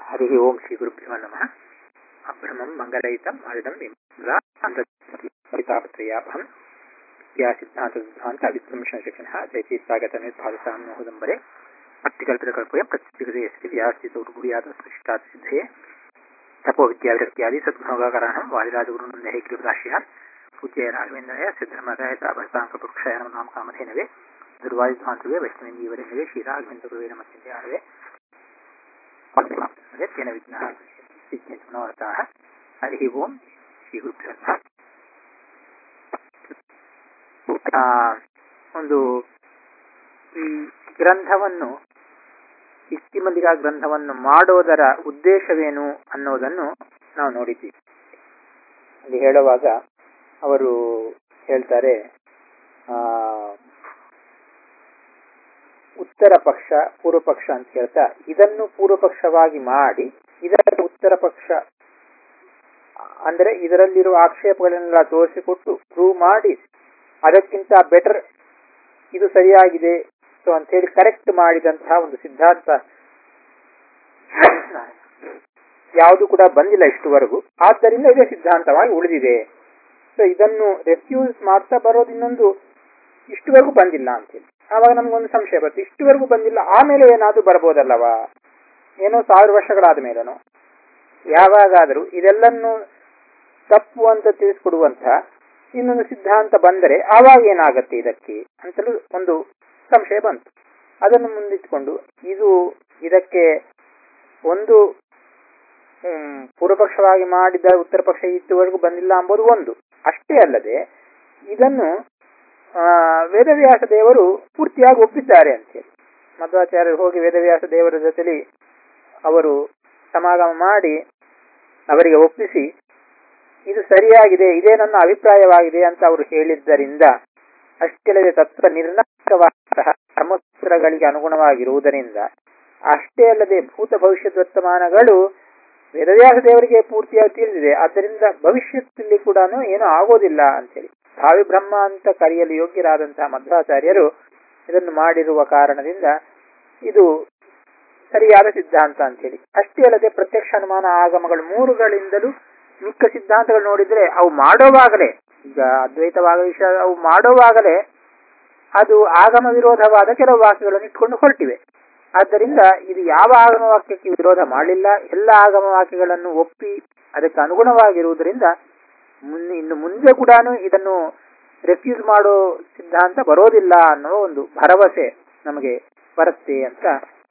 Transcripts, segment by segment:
ಹರಿ ಓಂ ಶ್ರೀ ಗುರುಭ್ಯೋ ನಮಃ ಅಭ್ರಮಂ ಮಂಗಲಯಿತಂ ಅರಿದಂ ವಿಮೃತಾಪತ್ರಯಾಭಂ ವಿದ್ಯಾ ಸಿದ್ಧಾಂತ ಸಿದ್ಧಾಂತ ವಿದ್ವಂಶನ ಶಿಕ್ಷಣ ಜಯತಿ ಸ್ವಾಗತಮೇ ಭಾರತಾಂ ಮಹೋದಂಬರೆ ಭಕ್ತಿಕಲ್ಪಿತಕಲ್ಪಯ ಪ್ರತ್ಯುಗದೆ ಎಸ್ತಿ ವ್ಯಾಸ್ಥಿತ ಗುರಿಯಾದ ಸೃಷ್ಟಾತ್ ಸಿದ್ಧೇ ತಪೋ ವಿದ್ಯಾವಿರಕ್ತ್ಯಾದಿ ಸದ್ಗುಣೋಗಾಕರಣಂ ವಾದಿರಾಜಗುರುನಂದ ಹೇ ಕೃಪದಾಶ್ಯ ಪೂಜ್ಯ ರಾಘವೇಂದ್ರಯ ಸಿದ್ಧಮದಾಯ ತಾಪಸ್ತಾಂಕ ಪುರುಕ್ಷಾಯ ನಮ ನಾಮ ಕಾಮಧೇನವೇ ದುರ್ವಾಯುಧ್ವಾಂತವೇ ವೈಷ್ಣವೇಂದೀವರೆಲ್ಲವೇ ಶ್ರೀರಾಘವೇಂದ್ರಗುರುವೇ ನಮಸ್ತಿದ್ಯಾಳವೇ ತೇನ ವಿಘ್ನಃ ಸಿದ್ಧ್ಯಂತು ಮನೋರಥಾಃ ಹರಿ ಓಂ ಶ್ರೀ ಗುರುಭ್ಯೋ ನಮಃ ಆ, ಒಂದು ಈ ಗ್ರಂಥವನ್ನು ಇಸ್ತಿಮಲ್ಲಿಗ ಗ್ರಂಥವನ್ನು ಮಾಡೋದರ ಉದ್ದೇಶವೇನು ಅನ್ನೋದನ್ನು ನಾವು ನೋಡಿದ್ದೀವಿ ಅಲ್ಲಿ ಹೇಳುವಾಗ ಅವರು ಹೇಳ್ತಾರೆ ಆ ಉತ್ತರ ಪಕ್ಷ ಪೂರ್ವ ಪಕ್ಷ ಅಂತ ಹೇಳ್ತಾ ಇದನ್ನು ಪೂರ್ವ ಪಕ್ಷವಾಗಿ ಮಾಡಿ ಇದರ ಉತ್ತರ ಪಕ್ಷ ಅಂದರೆ ಇದರಲ್ಲಿರುವ ಆಕ್ಷೇಪಗಳನ್ನೆಲ್ಲ ತೋರಿಸಿಕೊಟ್ಟು ಪ್ರೂವ್ ಮಾಡಿ ಅದಕ್ಕಿಂತ ಬೆಟರ್ ಇದು ಸರಿಯಾಗಿದೆ ಸೊ ಅಂತ ಹೇಳಿ ಕರೆಕ್ಟ್ ಮಾಡಿದಂತಹ ಒಂದು ಸಿದ್ಧಾಂತ ಯಾವುದು ಕೂಡ ಬಂದಿಲ್ಲ ಇಷ್ಟುವರೆಗೂ ಆದ್ದರಿಂದ ಇದೇ ಸಿದ್ಧಾಂತವಾಗಿ ಉಳಿದಿದೆ ಸೊ ಇದನ್ನು ರೆಫ್ಯೂಸ್ ಮಾಡ್ತಾ ಬರೋದು ಇನ್ನೊಂದು ಇಷ್ಟುವರೆಗೂ ಬಂದಿಲ್ಲ ಅಂತೇಳಿ ಆವಾಗ ನಮ್ಗೊಂದು ಸಂಶಯ ಬರುತ್ತೆ ಇಷ್ಟುವರೆಗೂ ಬಂದಿಲ್ಲ ಆಮೇಲೆ ಏನಾದ್ರೂ ಬರ್ಬೋದಲ್ಲವಾ ಏನೋ ಸಾವಿರ ವರ್ಷಗಳಾದ ಮೇಲೇನೋ ಯಾವಾಗಾದರೂ ಇದೆಲ್ಲನ್ನು ತಪ್ಪು ಅಂತ ತಿಳಿಸ್ಕೊಡುವಂತ ಇನ್ನೊಂದು ಸಿದ್ಧಾಂತ ಬಂದರೆ ಆವಾಗ ಏನಾಗತ್ತೆ ಇದಕ್ಕೆ ಅಂತಲೂ ಒಂದು ಸಂಶಯ ಬಂತು ಅದನ್ನು ಮುಂದಿಟ್ಕೊಂಡು ಇದು ಇದಕ್ಕೆ ಒಂದು ಹ್ಮ್, ಪೂರ್ವಪಕ್ಷವಾಗಿ ಮಾಡಿದ ಉತ್ತರ ಪಕ್ಷ ಇದುವರೆಗೂ ಬಂದಿಲ್ಲ ಎಂಬುದು ಒಂದು ಅಷ್ಟೇ ಅಲ್ಲದೆ ಇದನ್ನು ಆ, ವೇದವ್ಯಾಸ ದೇವರು ಪೂರ್ತಿಯಾಗಿ ಒಪ್ಪಿದ್ದಾರೆ ಅಂತೇಳಿ ಮಧ್ವಾಚಾರ್ಯರು ಹೋಗಿ ವೇದವ್ಯಾಸ ದೇವರ ಜೊತೆಲಿ ಅವರು ಸಮಾಗಮ ಮಾಡಿ ಅವರಿಗೆ ಒಪ್ಪಿಸಿ ಇದು ಸರಿಯಾಗಿದೆ ಇದೇ ನನ್ನ ಅಭಿಪ್ರಾಯವಾಗಿದೆ ಅಂತ ಅವರು ಹೇಳಿದ್ದರಿಂದ ಅಷ್ಟೇ ತತ್ವ ನಿರ್ಣಾಯಕವಾದಂತಹ ಕರ್ಮಸೂತ್ರಗಳಿಗೆ ಅನುಗುಣವಾಗಿರುವುದರಿಂದ ಅಷ್ಟೇ ಅಲ್ಲದೆ ಭೂತ ಭವಿಷ್ಯದ ವರ್ತಮಾನಗಳು ವೇದವ್ಯಾಸ ದೇವರಿಗೆ ಪೂರ್ತಿಯಾಗಿ ತಿಳಿದಿದೆ ಆದ್ದರಿಂದ ಭವಿಷ್ಯದಲ್ಲಿ ಕೂಡ ಏನೂ ಆಗೋದಿಲ್ಲ ಅಂತೇಳಿ ಭಾವಿ ಬ್ರಹ್ಮ ಅಂತ ಕರೆಯಲು ಯೋಗ್ಯರಾದಂತಹ ಮಧ್ವಾಚಾರ್ಯರು ಇದನ್ನು ಮಾಡಿರುವ ಕಾರಣದಿಂದ ಇದು ಸರಿಯಾದ ಸಿದ್ಧಾಂತ ಅಂತೇಳಿ ಅಷ್ಟೇ ಅಲ್ಲದೆ ಪ್ರತ್ಯಕ್ಷ ಅನುಮಾನ ಆಗಮಗಳು ಮೂರುಗಳಿಂದಲೂ ಮಿಕ್ಕ ಸಿದ್ಧಾಂತಗಳು ನೋಡಿದ್ರೆ ಅವು ಮಾಡೋವಾಗಲೇ ಈಗ ಅದ್ವೈತವಾದ ವಿಷಯ ಅವು ಮಾಡೋವಾಗಲೇ ಅದು ಆಗಮ ವಿರೋಧವಾದ ಕೆಲವು ವಾಕ್ಯಗಳನ್ನು ಇಟ್ಕೊಂಡು ಹೊರಟಿವೆ ಆದ್ದರಿಂದ ಇದು ಯಾವ ಆಗಮ ವಾಕ್ಯಕ್ಕೆ ವಿರೋಧ ಮಾಡಲಿಲ್ಲ ಎಲ್ಲ ಆಗಮ ವಾಕ್ಯಗಳನ್ನು ಒಪ್ಪಿ ಅದಕ್ಕೆ ಅನುಗುಣವಾಗಿರುವುದರಿಂದ ಮುಂದೆ ಇನ್ನು ಮುಂದೆ ಕೂಡ ಇದನ್ನು ರೆಫ್ಯೂಸ್ ಮಾಡೋ ಸಿದ್ಧಾಂತ ಬರೋದಿಲ್ಲ ಅನ್ನೋ ಒಂದು ಭರವಸೆ ನಮಗೆ ಬರುತ್ತೆ ಅಂತ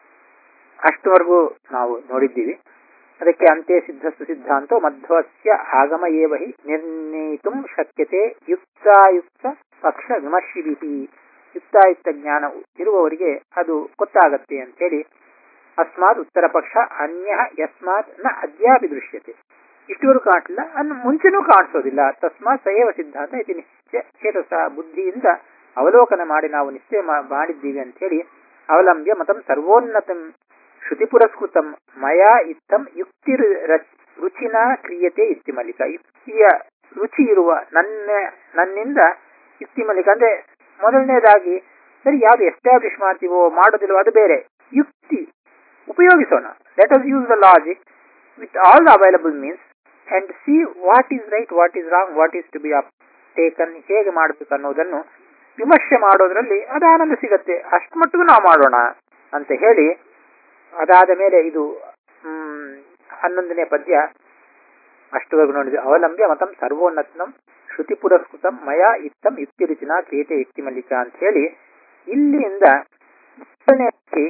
ಅಷ್ಟವರೆಗೂ ನಾವು ನೋಡಿದ್ದೀವಿ ಅದಕ್ಕೆ ಅಂತೆ ಸಿದ್ಧಸ್ತು ಸಿದ್ಧಾಂತೋ ಮಧ್ವಸ್ಯ ಆಗಮ ಏವ ಹಿ ನಿರ್ಣಯಿತು ಶಕ್ಯತೆ ಯುಕ್ತಾಯುಕ್ತ ಪಕ್ಷ ವಿಮರ್ಶಿಭಿ ಯುಕ್ತಾಯುಕ್ತ ಜ್ಞಾನ ಇರುವವರಿಗೆ ಅದು ಗೊತ್ತಾಗತ್ತೆ ಅಂತೇಳಿ ಅಸ್ಮಾತ್ ಉತ್ತರ ಪಕ್ಷ ಅನ್ಯ ಯಸ್ಮಾತ್ ನ ಅದ್ಯಾಪಿ ದೃಶ್ಯತೆ ಇಷ್ಟುವರೆಗೂ ಕಾಣಲಿಲ್ಲ ಅನ್ನು ಮುಂಚೆನೂ ಕಾಣಿಸೋದಿಲ್ಲ ತಸ್ಮಾತ್ ಸಯವ ಸಿದ್ಧಾಂತ ಇತಿ ನಿಶ್ಚಯ ಚೇತಸ ಬುದ್ಧಿಯಿಂದ ಅವಲೋಕನ ಮಾಡಿ ನಾವು ನಿಶ್ಚಯ ಮಾ- ಮಾಡಿದ್ದೀವಿ ಅಂತೇಳಿ ಅವಲಂಬ್ಯ ಮತಂ ಸರ್ವೋನ್ನತಂ ಶ್ರುತಿ ಪುರಸ್ಕೃತಂ ಮಯಾ ಇತ್ತಂ ಯುಕ್ತಿ ರುಚಿನ ಕ್ರಿಯತೆ ಇತ್ತಿ ಮಲ್ಲಿಕ ಯುಕ್ತಿಯ ರುಚಿ ಇರುವ ನನ್ನ ನನ್ನಿಂದ ಯುಕ್ತಿ ಮಲ್ಲಿಕ ಅಂದ್ರೆ ಮೊದಲನೇದಾಗಿ ಸರಿ ಯಾವ್ದು ಎಸ್ಟಾಬ್ಲಿಷ್ ಮಾಡ್ತೀವೋ ಮಾಡೋದಿಲ್ವೋ ಅದು ಬೇರೆ ಯುಕ್ತಿ ಉಪಯೋಗಿಸೋಣ let us use the logic with all the available means and see what is right what is wrong what is to be up taken ಹೇಗೆ ಮಾಡಬೇಕು ಅನ್ನೋದನ್ನು ವಿಮರ್ಶೆ ಮಾಡೋದ್ರಲ್ಲಿ ಅದು ಆನಂದ ಸಿಗತ್ತೆ ಅಷ್ಟು ಮಟ್ಟಿಗೂ ನಾವು ಮಾಡೋಣ ಅಂತ ಹೇಳಿ ಅದಾದ ಮೇಲೆ ಇದು ಹ್ಮ್, ಹನ್ನೊಂದನೇ ಪದ್ಯ ಅಷ್ಟುವರೆಗೂ ನೋಡಿದ್ರೆ ಅವಲಂಬ್ಯ ಮತಂ ಸರ್ವೋನ್ನತಂ ಶ್ರುತಿ ಪುರಸ್ಕೃತಂ ಮಯ ಇತ್ತಂ ಯುಕ್ತಿ ರುಚಿನ ಕ್ರಿಯತೆ ಯುಕ್ತಿ ಮಲ್ಲಿಕ ಅಂತ ಹೇಳಿ ಇಲ್ಲಿಂದ ಮೊದಲನೆಯದಾಗಿ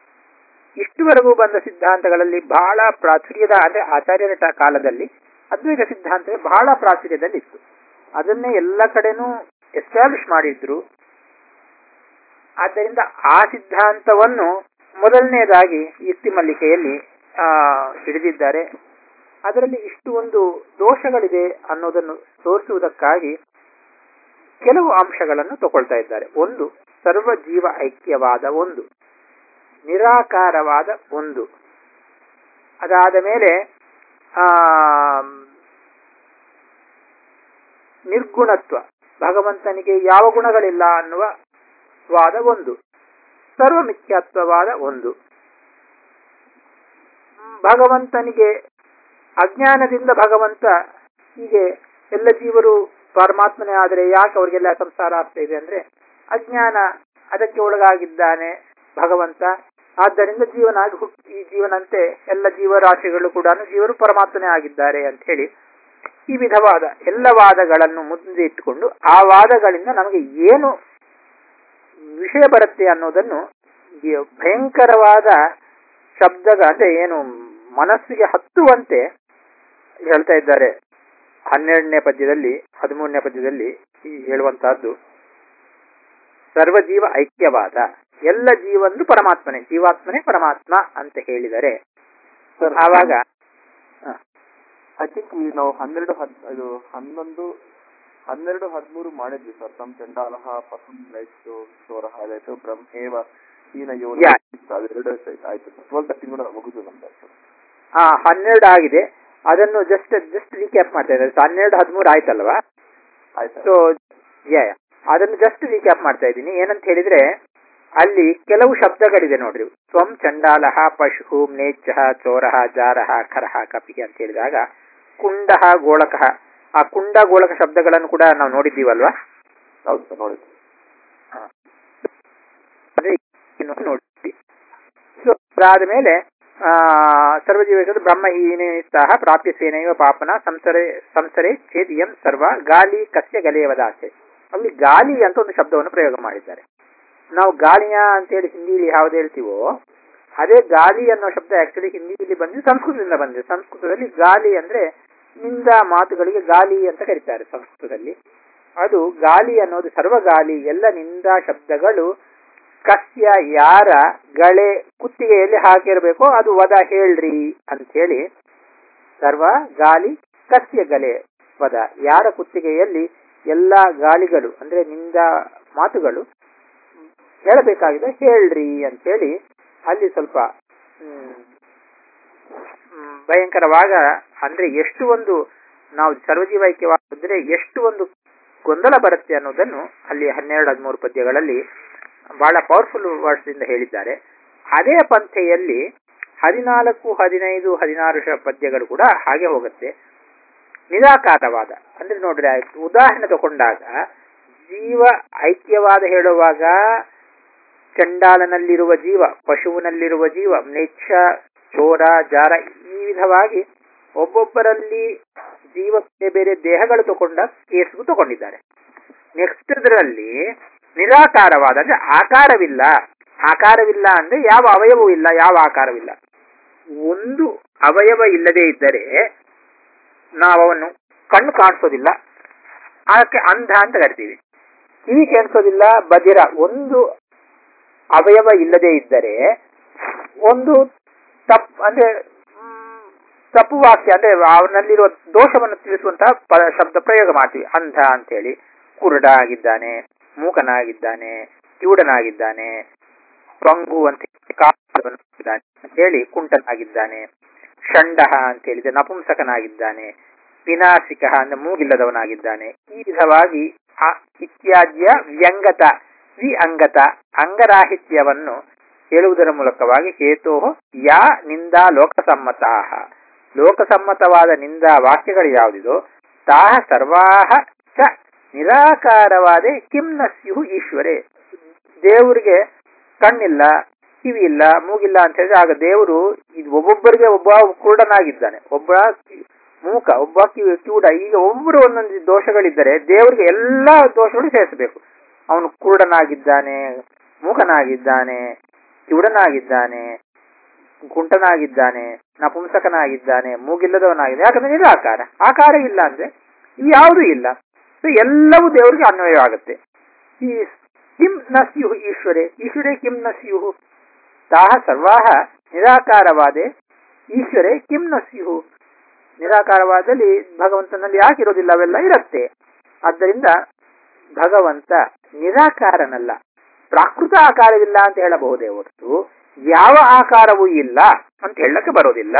ಇಷ್ಟುವರೆಗೂ ಬಂದ ಸಿದ್ಧಾಂತಗಳಲ್ಲಿ ಬಹಳ ಪ್ರಾಚುರ್ಯದ ಅಂದ್ರೆ ಆಚಾರ್ಯರ ಟ- ಕಾಲದಲ್ಲಿ ಅದ್ವೈತ ಸಿದ್ಧಾಂತವೇ ಬಹಳ ಪ್ರಾಚುರ್ಯದಲ್ಲಿತ್ತು ಅದನ್ನೇ ಎಲ್ಲ ಕಡೆನೂ ಎಸ್ಟಾಬ್ಲಿಷ್ ಮಾಡಿದ್ರು ಆದ್ದರಿಂದ ಆ ಸಿದ್ಧಾಂತವನ್ನು ಮೊದಲನೇದಾಗಿ ಯುಕ್ತಿ ಮಲ್ಲಿಕೆಯಲ್ಲಿ ಆ, ಹಿಡಿದಿದ್ದಾರೆ ಅದರಲ್ಲಿ ಇಷ್ಟು ಒಂದು ದೋಷಗಳಿದೆ ಅನ್ನೋದನ್ನು ತೋರಿಸುವುದಕ್ಕಾಗಿ ಕೆಲವು ಅಂಶಗಳನ್ನು ತಗೊಳ್ತಾ ಇದ್ದಾರೆ ಒಂದು ಸರ್ವ ಜೀವ ಐಕ್ಯವಾದ ಒಂದು ನಿರಾಕಾರವಾದ ಒಂದು ಅದಾದ ಮೇಲೆ ಆ ನಿರ್ಗುಣತ್ವ ಭಗವಂತನಿಗೆ ಯಾವ ಗುಣಗಳಿಲ್ಲ ಅನ್ನುವ ವಾದ ಒಂದು ಸರ್ವಮಿಥ್ಯಾತ್ವವಾದ ಒಂದು ಭಗವಂತನಿಗೆ ಅಜ್ಞಾನದಿಂದ ಭಗವಂತ ಹೀಗೆ ಎಲ್ಲ ಜೀವರು ಪರಮಾತ್ಮನೇ ಆದರೆ ಯಾಕೆ ಅವರಿಗೆಲ್ಲ ಸಂಸಾರ ಆಗ್ತಾ ಇದೆ ಅಂದ್ರೆ ಅಜ್ಞಾನ ಅದಕ್ಕೆ ಒಳಗಾಗಿದ್ದಾನೆ ಭಗವಂತ ಆದ್ದರಿಂದ ಜೀವನಾಗಿ ಹುಟ್ ಈ ಜೀವನಂತೆ ಎಲ್ಲ ಜೀವರಾಶಿಗಳು ಕೂಡ ಜೀವರು ಪರಮಾತ್ಮನೇ ಆಗಿದ್ದಾರೆ ಅಂತ ಹೇಳಿ ಈ ವಿಧವಾದ ಎಲ್ಲ ವಾದಗಳನ್ನು ಮುಂದೆ ಇಟ್ಟುಕೊಂಡು ಆ ವಾದಗಳಿಂದ ನಮಗೆ ಏನು ವಿಷಯ ಬರುತ್ತೆ ಅನ್ನೋದನ್ನು ಈ ಭಯಂಕರವಾದ ಶಬ್ದಗ ಅಂದ್ರೆ ಏನು ಮನಸ್ಸಿಗೆ ಹತ್ತುವಂತೆ ಹೇಳ್ತಾ ಇದ್ದಾರೆ ಹನ್ನೆರಡನೇ ಪದ್ಯದಲ್ಲಿ ಹದಿಮೂರನೇ ಪದ್ಯದಲ್ಲಿ ಈ ಹೇಳುವಂತಹದ್ದು ಸರ್ವಜೀವ ಐಕ್ಯವಾದ ಎಲ್ಲ ಜೀವಂದು ಪರಮಾತ್ಮನೇ ಜೀವಾತ್ಮನೇ ಪರಮಾತ್ಮ ಅಂತ ಹೇಳಿದರೆ ಸರ್ ಆವಾಗ ಐ ಥಿಂಕ್ ನಾವು ಹನ್ನೆರಡು ಹದ್ ಇದು ಹನ್ನೊಂದು ಹನ್ನೆರಡು ಹದಿಮೂರು ಮಾಡಿದ್ವಿ ಸರ್ ತಮ್ಮ ಚಂಡಾಲಹ ಪಸಂ ಲೈಟ್ಸು ಚೋರಹ ಆಯ್ತು ಬ್ರಹ್ಮೇವ ಹೀನ ಯೋನ Yeah. ಅದೆರಡು ಆಯ್ತು ಸರ್ ಟ್ವೆಲ್ ತರ್ಟಿ ಕೂಡ ಮುಗಿದು ನಮ್ದು ಸರ್ ಆ ಹನ್ನೆರಡು ಆಗಿದೆ ಅದನ್ನು ಜಸ್ಟ್ ಜಸ್ಟ್ ರೀಕ್ಯಾಪ್ ಮಾಡ್ತಾ ಇದ್ದಾರೆ So, ಹನ್ನೆರಡು ಹದಿಮೂರು ಆಯ್ತಲ್ವಾ ಆಯ್ತು ಸೊ ಯಾ ಅದನ್ನು ಜಸ್ಟ್ ರೀಕ್ಯಾಪ್ ಮಾಡ್ತಾ ಇದ್ದೀನಿ ಏನಂತ ಹೇಳಿದ್ರೆ ಅಲ್ಲಿ ಕೆಲವು ಶಬ್ದಗಳಿದೆ ನೋಡ್ರಿ ಸ್ವಂ ಚಂಡಾಲಹ ಪಶು ಮ್ಲೇಚ್ಛ ಚೋರಹ ಜಾರಹ ಖರಹ ಕಪಿಹಿ ಅಂತ ಹೇಳಿದಾಗ ಕುಂಡಹ ಗೋಳಕಃ ಆ ಕುಂಡ ಗೋಳಕ ಶಬ್ದಗಳನ್ನು ಕೂಡ ನಾವು ನೋಡಿದ್ದೀವಲ್ವಾ ಹೌದು ಸರ್ ನೋಡಿದ್ವಿ ಅದೇ ಇನ್ನು ನೋಡಿದ್ವಿ ಸೊ ಅದಾದ ಮೇಲೆ ಆ ಸರ್ವಜೀವಿಗಳು ಬ್ರಹ್ಮ ಹೀನೇಸ್ತಾಹ ಪ್ರಾಪ್ಯ ಸೇನೆಯೋ ಪಾಪನ ಸಂಸರೆ ಸಂಸರೆ ಚೇದ್ ಎಂ ಸರ್ವ ಗಾಲಿ ಕಸ್ಯ ಗಲೆಯವದಾಸೆ ಅಲ್ಲಿ ಗಾಲಿ ಅಂತ ಒಂದು ಶಬ್ದವನ್ನು ಪ್ರಯೋಗ ಮಾಡಿದ್ದಾರೆ ನಾವು ಗಾಳಿಯ ಅಂತೇಳಿ ಹಿಂದಿಲಿ ಯಾವ್ದು ಹೇಳ್ತೀವೋ ಅದೇ ಗಾಲಿ ಅನ್ನೋ ಶಬ್ದ ಆಕ್ಚುಲಿ ಹಿಂದಿಲಿ ಬಂದು ಸಂಸ್ಕೃತದಿಂದ ಬಂದಿದೆ ಸಂಸ್ಕೃತದಲ್ಲಿ ಗಾಲಿ ಅಂದ್ರೆ ನಿಂದ ಮಾತುಗಳಿಗೆ ಗಾಲಿ ಅಂತ ಕರೀತಾರೆ ಸಂಸ್ಕೃತದಲ್ಲಿ ಅದು ಗಾಲಿ ಅನ್ನೋದು ಸರ್ವಗಾಲಿ ಎಲ್ಲ ನಿಂದಾ ಶಬ್ದಗಳು ಕಸ್ಯ ಯಾರ ಗಳೆ ಕುತ್ತಿಗೆಯಲ್ಲಿ ಹಾಕಿರಬೇಕೋ ಅದು ವದ ಹೇಳ್ರಿ ಅಂತ ಹೇಳಿ ಸರ್ವ ಗಾಲಿ ಕಸ್ಯ ಗಲೆ ವದ ಯಾರ ಕುತ್ತಿಗೆಯಲ್ಲಿ ಎಲ್ಲ ಗಾಳಿಗಳು ಅಂದ್ರೆ ನಿಂದ ಮಾತುಗಳು ಹೇಳಬೇಕಾಗಿದೆ ಹೇಳ್ರಿ ಅಂತ ಹೇಳಿ ಅಲ್ಲಿ ಸ್ವಲ್ಪ ಹ್ಮ್, ಹ್ಮ್, ಭಯಂಕರವಾಗ ಅಂದ್ರೆ ಎಷ್ಟು ಒಂದು ನಾವು ಸರ್ವಜೀವೈಕ್ಯವಾದ್ರೆ ಎಷ್ಟು ಒಂದು ಗೊಂದಲ ಬರುತ್ತೆ ಅನ್ನೋದನ್ನು ಅಲ್ಲಿ ಹನ್ನೆರಡು ಹದಿಮೂರು ಪದ್ಯಗಳಲ್ಲಿ ಬಹಳ ಪವರ್ಫುಲ್ ವರ್ಡ್ಸ್ ಇಂದ ಹೇಳಿದ್ದಾರೆ ಅದೇ ಪಂಥೆಯಲ್ಲಿ ಹದಿನಾಲ್ಕು ಹದಿನೈದು ಹದಿನಾರು ಶ- ಪದ್ಯಗಳು ಕೂಡ ಹಾಗೆ ಹೋಗುತ್ತೆ ನಿರಾಕಾರವಾದ ಅಂದ್ರೆ ನೋಡ್ರಿ ಆಯ್ತು ಉದಾಹರಣೆ ತಗೊಂಡಾಗ ಜೀವ ಐಕ್ಯವಾದ ಹೇಳುವಾಗ ಚಂಡಾಲನಲ್ಲಿರುವ ಜೀವ ಪಶುವಿನಲ್ಲಿರುವ ಜೀವ ಮ್ಲೇಚ್ಛ ಚೋರ ಜಾರ ಈ ವಿಧವಾಗಿ ಒಬ್ಬೊಬ್ಬರಲ್ಲಿ ಜೀವ ಬೇರೆ ಬೇರೆ ದೇಹಗಳು ತಗೊಂಡ ಕೇಸ್ಗೂ ತಗೊಂಡಿದ್ದಾರೆ ನೆಕ್ಸ್ಟ್ ಇದರಲ್ಲಿ ನಿರಾಕಾರವಾದ ಅಂದ್ರೆ ಆಕಾರವಿಲ್ಲ ಆಕಾರವಿಲ್ಲ ಅಂದ್ರೆ ಯಾವ ಅವಯವೂ ಇಲ್ಲ ಯಾವ ಆಕಾರವಿಲ್ಲ ಒಂದು ಅವಯವ ಇಲ್ಲದೆ ಇದ್ದರೆ ನಾವು ಅವನ್ನು ಕಣ್ಣು ಕಾಣಿಸೋದಿಲ್ಲ ಅದಕ್ಕೆ ಅಂಧ ಅಂತ ಕರಿತೀವಿ ಕಿವಿ ಕೇಳಿಸೋದಿಲ್ಲ ಬದಿರ ಒಂದು ಅವಯವ ಇಲ್ಲದೆ ಇದ್ದರೆ ಒಂದು ತಪ್ ಅಂದ್ರೆ ಮ್, ತಪ್ಪು ವಾಕ್ಯ ಅಂದ್ರೆ ಅವನಲ್ಲಿರುವ ದೋಷವನ್ನು ತಿಳಿಸುವಂತಹ ಪ ಶಬ್ದ ಪ್ರಯೋಗ ಮಾಡ್ತೀವಿ ಅಂಧ ಅಂತೇಳಿ ಕುರುಡ ಆಗಿದ್ದಾನೆ ಮೂಕನಾಗಿದ್ದಾನೆ ಕಿವುಡನಾಗಿದ್ದಾನೆ ಪಂಗು ಅಂತ ಹೇಳಿ ಕಾಲವನಾಗಿದ್ದಾನೆ ಅಂತ ಹೇಳಿ ಕುಂಟನಾಗಿದ್ದಾನೆ ಷಂಡಹ ಅಂತ ಹೇಳಿದ್ರೆ ನಪುಂಸಕನಾಗಿದ್ದಾನೆ ವಿನಾಶಿಕ ಅಂದ್ರೆ ಮೂಗಿಲ್ಲದವನಾಗಿದ್ದಾನೆ ಈ ವಿಧವಾಗಿ ಆ ಇತ್ಯಾದ್ಯ ವ್ಯಂಗತ ವಿ ಅಂಗತ ಅಂಗರಾಹಿತ್ಯವನ್ನು ಹೇಳುವುದರ ಮೂಲಕವಾಗಿ ಹೇತೋ ಯಾ ನಿಂದಾ ಲೋಕಸಮ್ಮತಾ ಲೋಕಸಮ್ಮತವಾದ ನಿಂದಾ ವಾಕ್ಯಗಳು ಯಾವುದಿದೋ ತಾಹ ಸರ್ವಾಹ ಚ ನಿರಾಕಾರವಾದೆ ಕಿಂ ನ ಸ್ಯು ಈಶ್ವರೇ ದೇವರಿಗೆ ಕಣ್ಣಿಲ್ಲ ಕಿವಿ ಇಲ್ಲ ಮೂಗಿಲ್ಲ ಅಂತ ಹೇಳಿದ್ರೆ ಆಗ ದೇವರು ಇದು ಒಬ್ಬೊಬ್ಬರಿಗೆ ಒಬ್ಬ ಕುರುಡನಾಗಿದ್ದಾನೆ ಒಬ್ಬ ಕಿ- ಮೂಕ ಒಬ್ಬ ಕಿವಿ ಕಿವುಡ ಈಗ ಒಬ್ಬರು ಒಂದೊಂದು ದೋಷಗಳಿದ್ದರೆ ದೇವರಿಗೆ ಎಲ್ಲಾ ದೋಷಗಳು ಸೇರಿಸಬೇಕು ಅವನು ಕುರುಡನಾಗಿದ್ದಾನೆ ಮೂಕನಾಗಿದ್ದಾನೆ ಕಿವುಡನಾಗಿದ್ದಾನೆ ಕುಂಟನಾಗಿದ್ದಾನೆ ನಪುಂಸಕನಾಗಿದ್ದಾನೆ ಮೂಗಿಲ್ಲದವನಾಗಿದ್ದಾನೆ ಯಾಕಂದ್ರೆ ನಿರಾಕಾರ ಆಕಾರ ಇಲ್ಲ ಅಂದ್ರೆ ಇವು ಯಾವುದೂ ಇಲ್ಲ ಸೊ ಎಲ್ಲವೂ ದೇವರಿಗೆ ಅನ್ವಯವಾಗುತ್ತೆ ಈ ಕಿಂ ನ ಸ್ಯು ಈಶ್ವರೇ ಈಶ್ವರೇ ಕಿಂ ನ ಸ್ಯು ತಾಹ ಸರ್ವಾಹ ನಿರಾಕಾರವಾದೆ ಈಶ್ವರೇ ಕಿಂ ನ ಸ್ಯು ನಿರಾಕಾರವಾದಲ್ಲಿ ಭಗವಂತನಲ್ಲಿ ಯಾಕಿರೋದಿಲ್ಲ ಅವೆಲ್ಲ ಇರುತ್ತೆ ಆದ್ದರಿಂದ ಭಗವಂತ ನಿರಾಕಾರನಲ್ಲ ಪ್ರಾಕೃತ ಆಕಾರವಿಲ್ಲ ಅಂತ ಹೇಳಬಹುದೇ ಹೊರತು ಯಾವ ಆಕಾರವೂ ಇಲ್ಲ ಅಂತ ಹೇಳಕ್ಕೆ ಬರೋದಿಲ್ಲ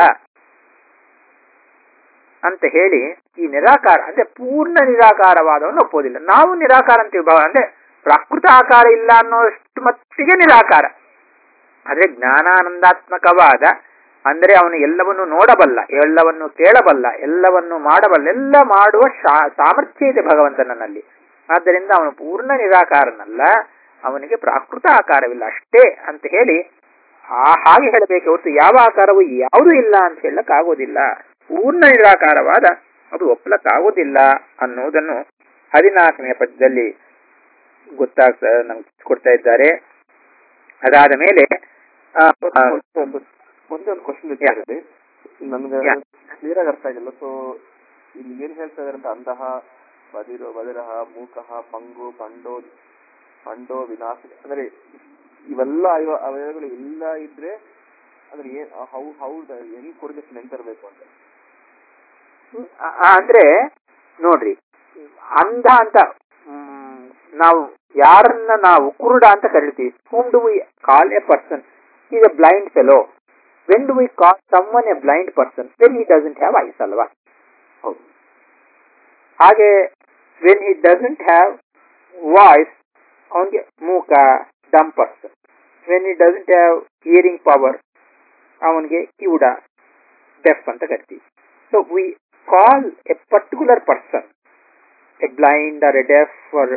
ಅಂತ ಹೇಳಿ ಈ ನಿರಾಕಾರ ಅಂದ್ರೆ ಪೂರ್ಣ ನಿರಾಕಾರವಾದವನ್ನು ಒಪ್ಪೋದಿಲ್ಲ ನಾವು ನಿರಾಕಾರ ಅಂತೀವಿ ಭವ ಅಂದ್ರೆ ಪ್ರಾಕೃತ ಆಕಾರ ಇಲ್ಲ ಅನ್ನೋಷ್ಟು ಮಟ್ಟಿಗೆ ನಿರಾಕಾರ ಆದ್ರೆ ಜ್ಞಾನಾನಂದಾತ್ಮಕವಾದ ಅಂದ್ರೆ ಅವನು ಎಲ್ಲವನ್ನು ನೋಡಬಲ್ಲ ಎಲ್ಲವನ್ನು ಕೇಳಬಲ್ಲ ಎಲ್ಲವನ್ನು ಮಾಡಬಲ್ಲ ಎಲ್ಲ ಮಾಡುವ ಶಾ- ಸಾಮರ್ಥ್ಯ ಇದೆ ಭಗವಂತನಲ್ಲಿ ಆದ್ದರಿಂದ ಅವನು ಪೂರ್ಣ ನಿರಾಕಾರನಲ್ಲ ಅವನಿಗೆ ಪ್ರಾಕೃತ ಆಕಾರವಿಲ್ಲ ಅಷ್ಟೇ ಅಂತ ಹೇಳಿ ಆ ಹಾಗೆ ಹೇಳಬೇಕೆ ಹೊರತು ಯಾವ ಆಕಾರವೂ ಯಾವುದೂ ಇಲ್ಲ ಅಂತ ಹೇಳಕ್ಕಾಗೋದಿಲ್ಲ ಪೂರ್ಣ ನಿರಾಕಾರವಾದ ಅದು ಒಪ್ಪಲಕ್ಕಾಗೋದಿಲ್ಲ ಅನ್ನುವುದನ್ನು ಹದಿನಾಲ್ಕನೆಯ ಪದ್ಯದಲ್ಲಿ ಗೊತ್ತಾಗ್ತಾ ನಮ್ಗೆ ಕೊಡ್ತಾ ಇದ್ದಾರೆ ಅದಾದ ಮೇಲೆ ಆ, ಆ, ಒಂದೇ ಒಂದು ಒಂದೇ ಒಂದು ಕ್ವಶನ್ Yeah. ಇದೆ ನಮ್ಗೆ Yeah. ಕ್ಲಿಯರ್ ಆಗಿ ಅರ್ಥ ಆಗಿಲ್ಲ ಸೊ ಇಲ್ಲಿ ಏನ್ ಹೇಳ್ತಾ ಇದಾರೆ ಅಂತ ಅಂತಹ ಬದಿರೋ ಬದಿರಹ ಮೂಕಃ ಪಂಗು ಪಂಡೋ ಪಂಡೋ ವಿನಾಶ ಅಂದ್ರೆ ಇವೆಲ್ಲ ಅವ- ಅವಯವಗಳು ಇಲ್ಲ ಇದ್ರೆ ಅಂದ್ರೆ ಏನ್ ಹೌ ಹೌ ಹೆಂಗ್ ಕೊರ್ಜೆಸ್ ನೆನ್ಪಿರ್ಬೇಕು ಅಂತ ಆ- ಆ, ಅಂದ್ರೆ ನೋಡ್ರಿ ಅಂಧ ಅಂತ ಮ್, ನಾವು ಯಾರನ್ನ ನಾವು ಕುರುಡ ಅಂತ ಕರಿತೀವಿ whom do we call a person is a blind fellow when do we call someone a blind person when he doesn't have eyes ಅಲ್ವಾ ಹೌದು ಹಾಗೆ when he doesn't have voice ಅವನಿಗೆ ಮೂಕ dumb person when he doesn't have hearing power ಅವನಿಗೆ ಕಿವುಡ deaf ಅಂತ ಕರಿತೀವಿ so we call a particular person a blind or a deaf or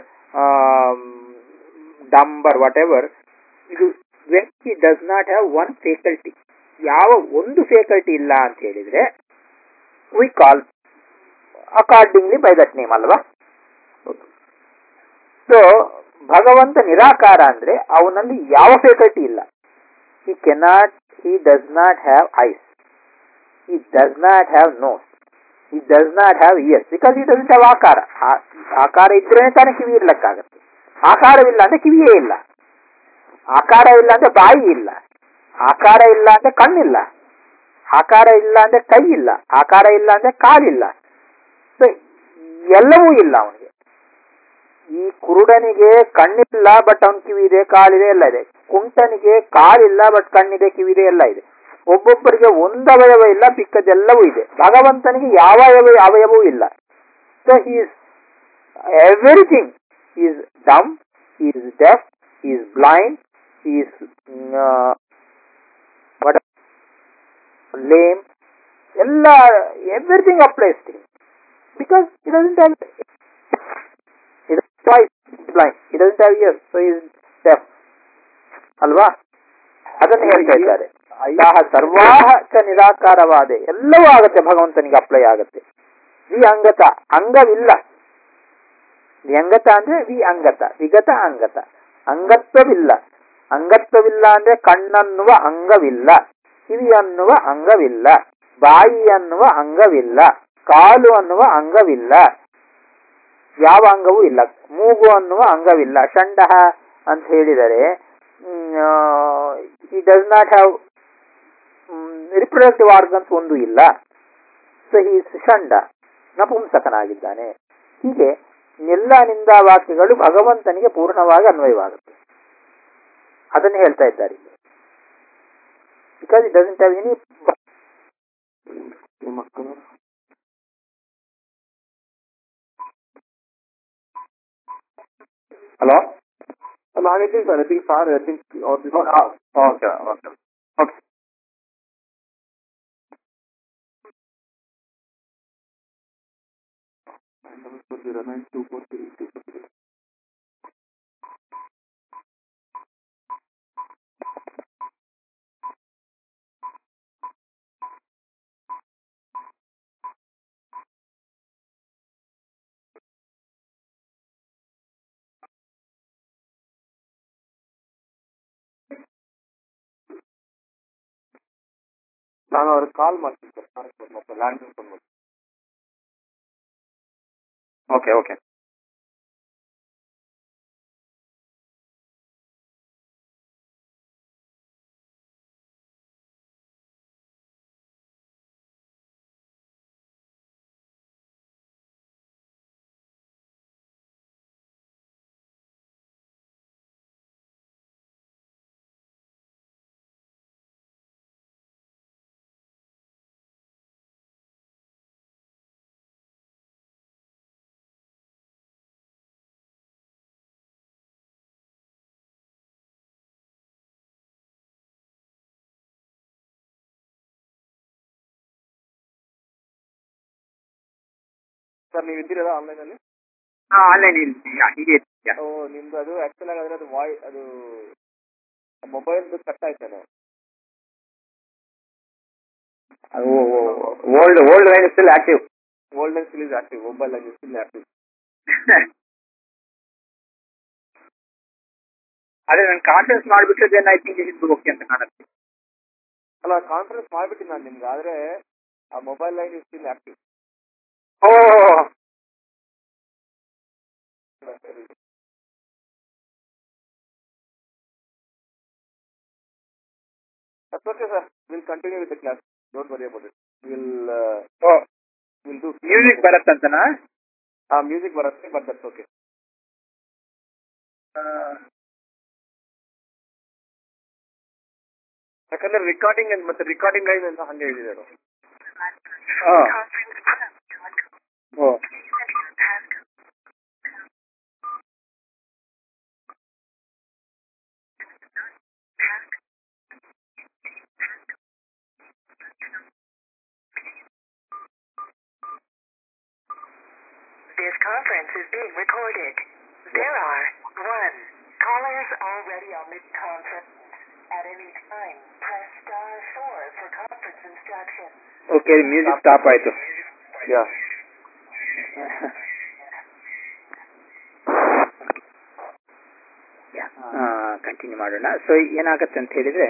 dumb or whatever ಇದು when he does not have one faculty ಯಾವ ಒಂದು faculty ಇಲ್ಲ ಅಂತ ಹೇಳಿದ್ರೆ we call accordingly by that name ಅಲ್ವಾ so ಭಗವಂತ ನಿರಾಕಾರ ಅಂದ್ರೆ ಅವನಲ್ಲಿ ಯಾವ ಫೇಕಲ್ಟಿ ಇಲ್ಲ he cannot he does not have eyes he does not have nose he does not have ears because he doesn't have ಆಕಾರ ಆ- ಆಕಾರ ಇದ್ರೇನೆ ತಾನೇ ಕಿವಿ ಇರ್ಲಕ್ಕಾಗತ್ತೆ ಆಕಾರವಿಲ್ಲ ಅಂದ್ರೆ ಕಿವಿಯೇ ಇಲ್ಲ ಆಕಾರ ಇಲ್ಲ ಅಂದ್ರೆ ಬಾಯಿ ಇಲ್ಲ ಆಕಾರ ಇಲ್ಲ ಅಂದ್ರೆ ಕಣ್ಣಿಲ್ಲ ಆಕಾರ ಇಲ್ಲ ಅಂದ್ರೆ ಕೈ ಇಲ್ಲ ಆಕಾರ ಇಲ್ಲ ಅಂದ್ರೆ ಕಾಲಿಲ್ಲ ಸೊ ಎಲ್ಲವೂ ಇಲ್ಲ ಅವನಿಗೆ ಈ ಕುರುಡನಿಗೆ ಕಣ್ಣಿಲ್ಲ ಬಟ್ ಅವನ ಕಿವಿ ಇದೆ ಕಾಲಿದೆ ಎಲ್ಲ ಇದೆ ಕುಂಟನಿಗೆ ಕಾಲಿಲ್ಲ ಬಟ್ ಕಣ್ಣಿದೆ ಕಿವಿದೆ ಎಲ್ಲ ಇದೆ ಒಬ್ಬೊಬ್ಬರಿಗೆ ಒಂದು ಅವಯವ ಇಲ್ಲ ಮಿಕ್ಕದೆಲ್ಲವೂ ಇದೆ ಭಗವಂತನಿಗೆ ಯಾವ ಅವಯವ ಅವಯವೂ ಇಲ್ಲ so is everything is dumb is deaf is blind is lame ಎಲ್ಲ everything applies to because he doesn't have he doesn't have blind he doesn't have ears so he is deaf ಅಲ್ವಾ ಅದನ್ನು ಹೇಳ್ತಾ ಇದ್ದಾರೆ ಸಹ ಸರ್ವಾಹ ಚ ನಿರಾಕಾರವಾದೆ ಎಲ್ಲವೂ ಆಗತ್ತೆ ಭಗವಂತನಿಗೆ ಅಪ್ಲೈ ಆಗತ್ತೆ ವಿ ಅಂಗತ ಅಂಗವಿಲ್ಲ ವ್ಯಂಗತ ಅಂದ್ರೆ ವಿ ಅಂಗತ ವಿಗತ ಅಂಗತ ಅಂಗತ್ವವಿಲ್ಲ ಅಂಗತ್ವವಿಲ್ಲ ಅಂದ್ರೆ ಕಣ್ಣನ್ನುವ ಅಂಗವಿಲ್ಲ ಕಿವಿ ಅನ್ನುವ ಅಂಗವಿಲ್ಲ ಬಾಯಿ ಅನ್ನುವ ಅಂಗವಿಲ್ಲ ಕಾಲು ಅನ್ನುವ ಅಂಗವಿಲ್ಲ ಯಾವ ಅಂಗವೂ ಇಲ್ಲ ಮೂಗು ಅನ್ನುವ ಅಂಗವಿಲ್ಲ ಷಂಡಹ ಅಂತ ಹೇಳಿದರೆ he does not have reproductive organs ಒಂದು ಇಲ್ಲ ಸೊ ಹಿ ಷಂಡ ನಪುಂಸಕನಾಗಿದ್ದಾನೆ ಹೀಗೆ ಎಲ್ಲ ನಿಂದಾ ವಾಕ್ಯಗಳು ಭಗವಂತನಿಗೆ ಪೂರ್ಣವಾಗಿ ಅನ್ವಯವಾಗುತ್ತೆ ಅದನ್ನು ಹೇಳ್ತಾ ಇದ್ದಾರೆ because it doesn't have any ಮಕ್ಕಳು ಹಲೋ ಅಲ್ಲ ಹಾಗೈತಿ sir I think sir I think okay okay okay nine two four three two four three ನಾನು ಅವ್ರಿಗೆ ಕಾಲ್ ಮಾಡ್ತೀನಿ ಸರ್ ಮತ್ತೆ land phone okay okay sir ನೀವು ಇದ್ದೀರಲ್ಲ ಆನ್ಲೈನ್ ಅಲ್ಲಿ ಹಾ ಆನ್ಲೈನ್ ಹೀಗೆ ಇರ್ತೀಯಾ? ಓ ನಿಮ್ದು ಅದು ಆಕ್ಚುಲ್ ಆಗಿ ಅದ್ರ ಅದು ವಾಯ್ ಅದು ಮೊಬೈಲ್ ಕಟ್ ಆಯ್ತಾನೆ old old line still active old line still is active mobile line still active ಅದೇ ನಾನು ಕಾನ್ಫರೆನ್ಸ್ ಮಾಡಿಬಿಟ್ರೆ ಐ ಥಿಂಕ್ ಇಸ್ ಓಕೆ ಅಂತ ಕಾಣುತ್ತೆ ಅಲ್ಲ ಕಾನ್ಫರೆನ್ಸ್ ಮಾಡ್ಬಿಟ್ಟಿನಿ ನಾನು ನಿಮ್ಗೆ ಆದ್ರೆ ಆ mobile line is still active ಓ That's okay, sir. We'll continue with the class. Don't worry about it. We'll uh, ಓ we'll do ಮ್ಯೂಸಿಕ್ ಬರತ್ತಂತನಾ ಆ ಮ್ಯೂಸಿಕ್ ಬರುತ್ತೆ ಬಟ್ ದಟ್ಸ್ ಓಕೆ ಯಾಕಂದ್ರೆ ರಿಕಾರ್ಡಿಂಗ್ ಮತ್ತೆ ರಿಕಾರ್ಡಿಂಗ್ ಲೈನ್ ಅಂತ ಹಂಗೆ ಹೇಳಿದ್ದಾರೆ ಓ ಓ This conference is being recorded. There are one callers already on this conference. At any time, press star four for conference instructions. Okay music stop ಆಯ್ತು yeah continue ಮಾಡೋಣ so ಏನಾಗತ್ತೆ ಅಂತ ಹೇಳಿದ್ರೆ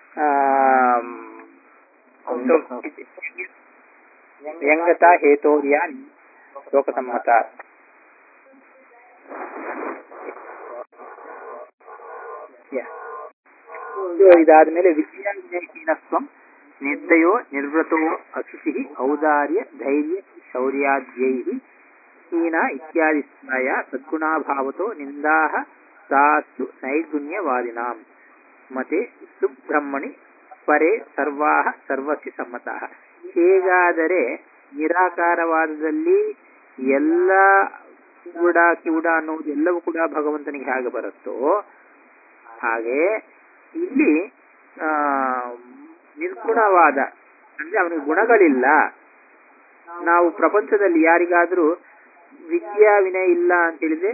ವ್ಯಂಗತ ಹೇತೋರ್ಯ ಲೋಕಸಮ್ಮತ Yeah. ಇದು ಇದಾದ್ಮೇಲೆ ವಿದ್ಯಾವಿನಯಹೀನತ್ವಂ ನಿರ್ದಯೋ ನಿರ್ವೃತೋ ಅಶುಚಿ ಔದಾರ್ಯ ಧೈರ್ಯ ಶೌರ್ಯಾದ್ಯೈ ಹೀನ ಇತ್ಯಾದಿ ಸ್ಮಯ ಸದ್ಗುಣಾಭಾವತೋ ನಿಂದಾಹ ತಾಸ್ತು ನೈರ್ಗುಣ್ಯವಾದಿನಾಂ ಮತೆ ಸುಬ್ರಹ್ಮಣಿ ಪರೇ ಸರ್ವಾಹ ಸರ್ವಸ್ಯ ಸಮ್ಮತಃ ಹೇಗಾದರೆ ನಿರಾಕಾರವಾದದಲ್ಲಿ ಎಲ್ಲ ಕೂಡ ಕಿವುಡ ಅನ್ನುವುದು ಎಲ್ಲವೂ ಕೂಡ ಭಗವಂತನಿಗೆ ಹೇಗೆ ಬರುತ್ತೋ ಹಾಗೆ ಇಲ್ಲಿ ಆ ನಿರ್ಗುಣವಾದ ಅಂದ್ರೆ ಅವನಿಗೆ ಗುಣಗಳಿಲ್ಲ ನಾವು ಪ್ರಪಂಚದಲ್ಲಿ ಯಾರಿಗಾದ್ರೂ ವಿದ್ಯಾ ವಿನಯ ಇಲ್ಲ ಅಂತ ಹೇಳಿದ್ರೆ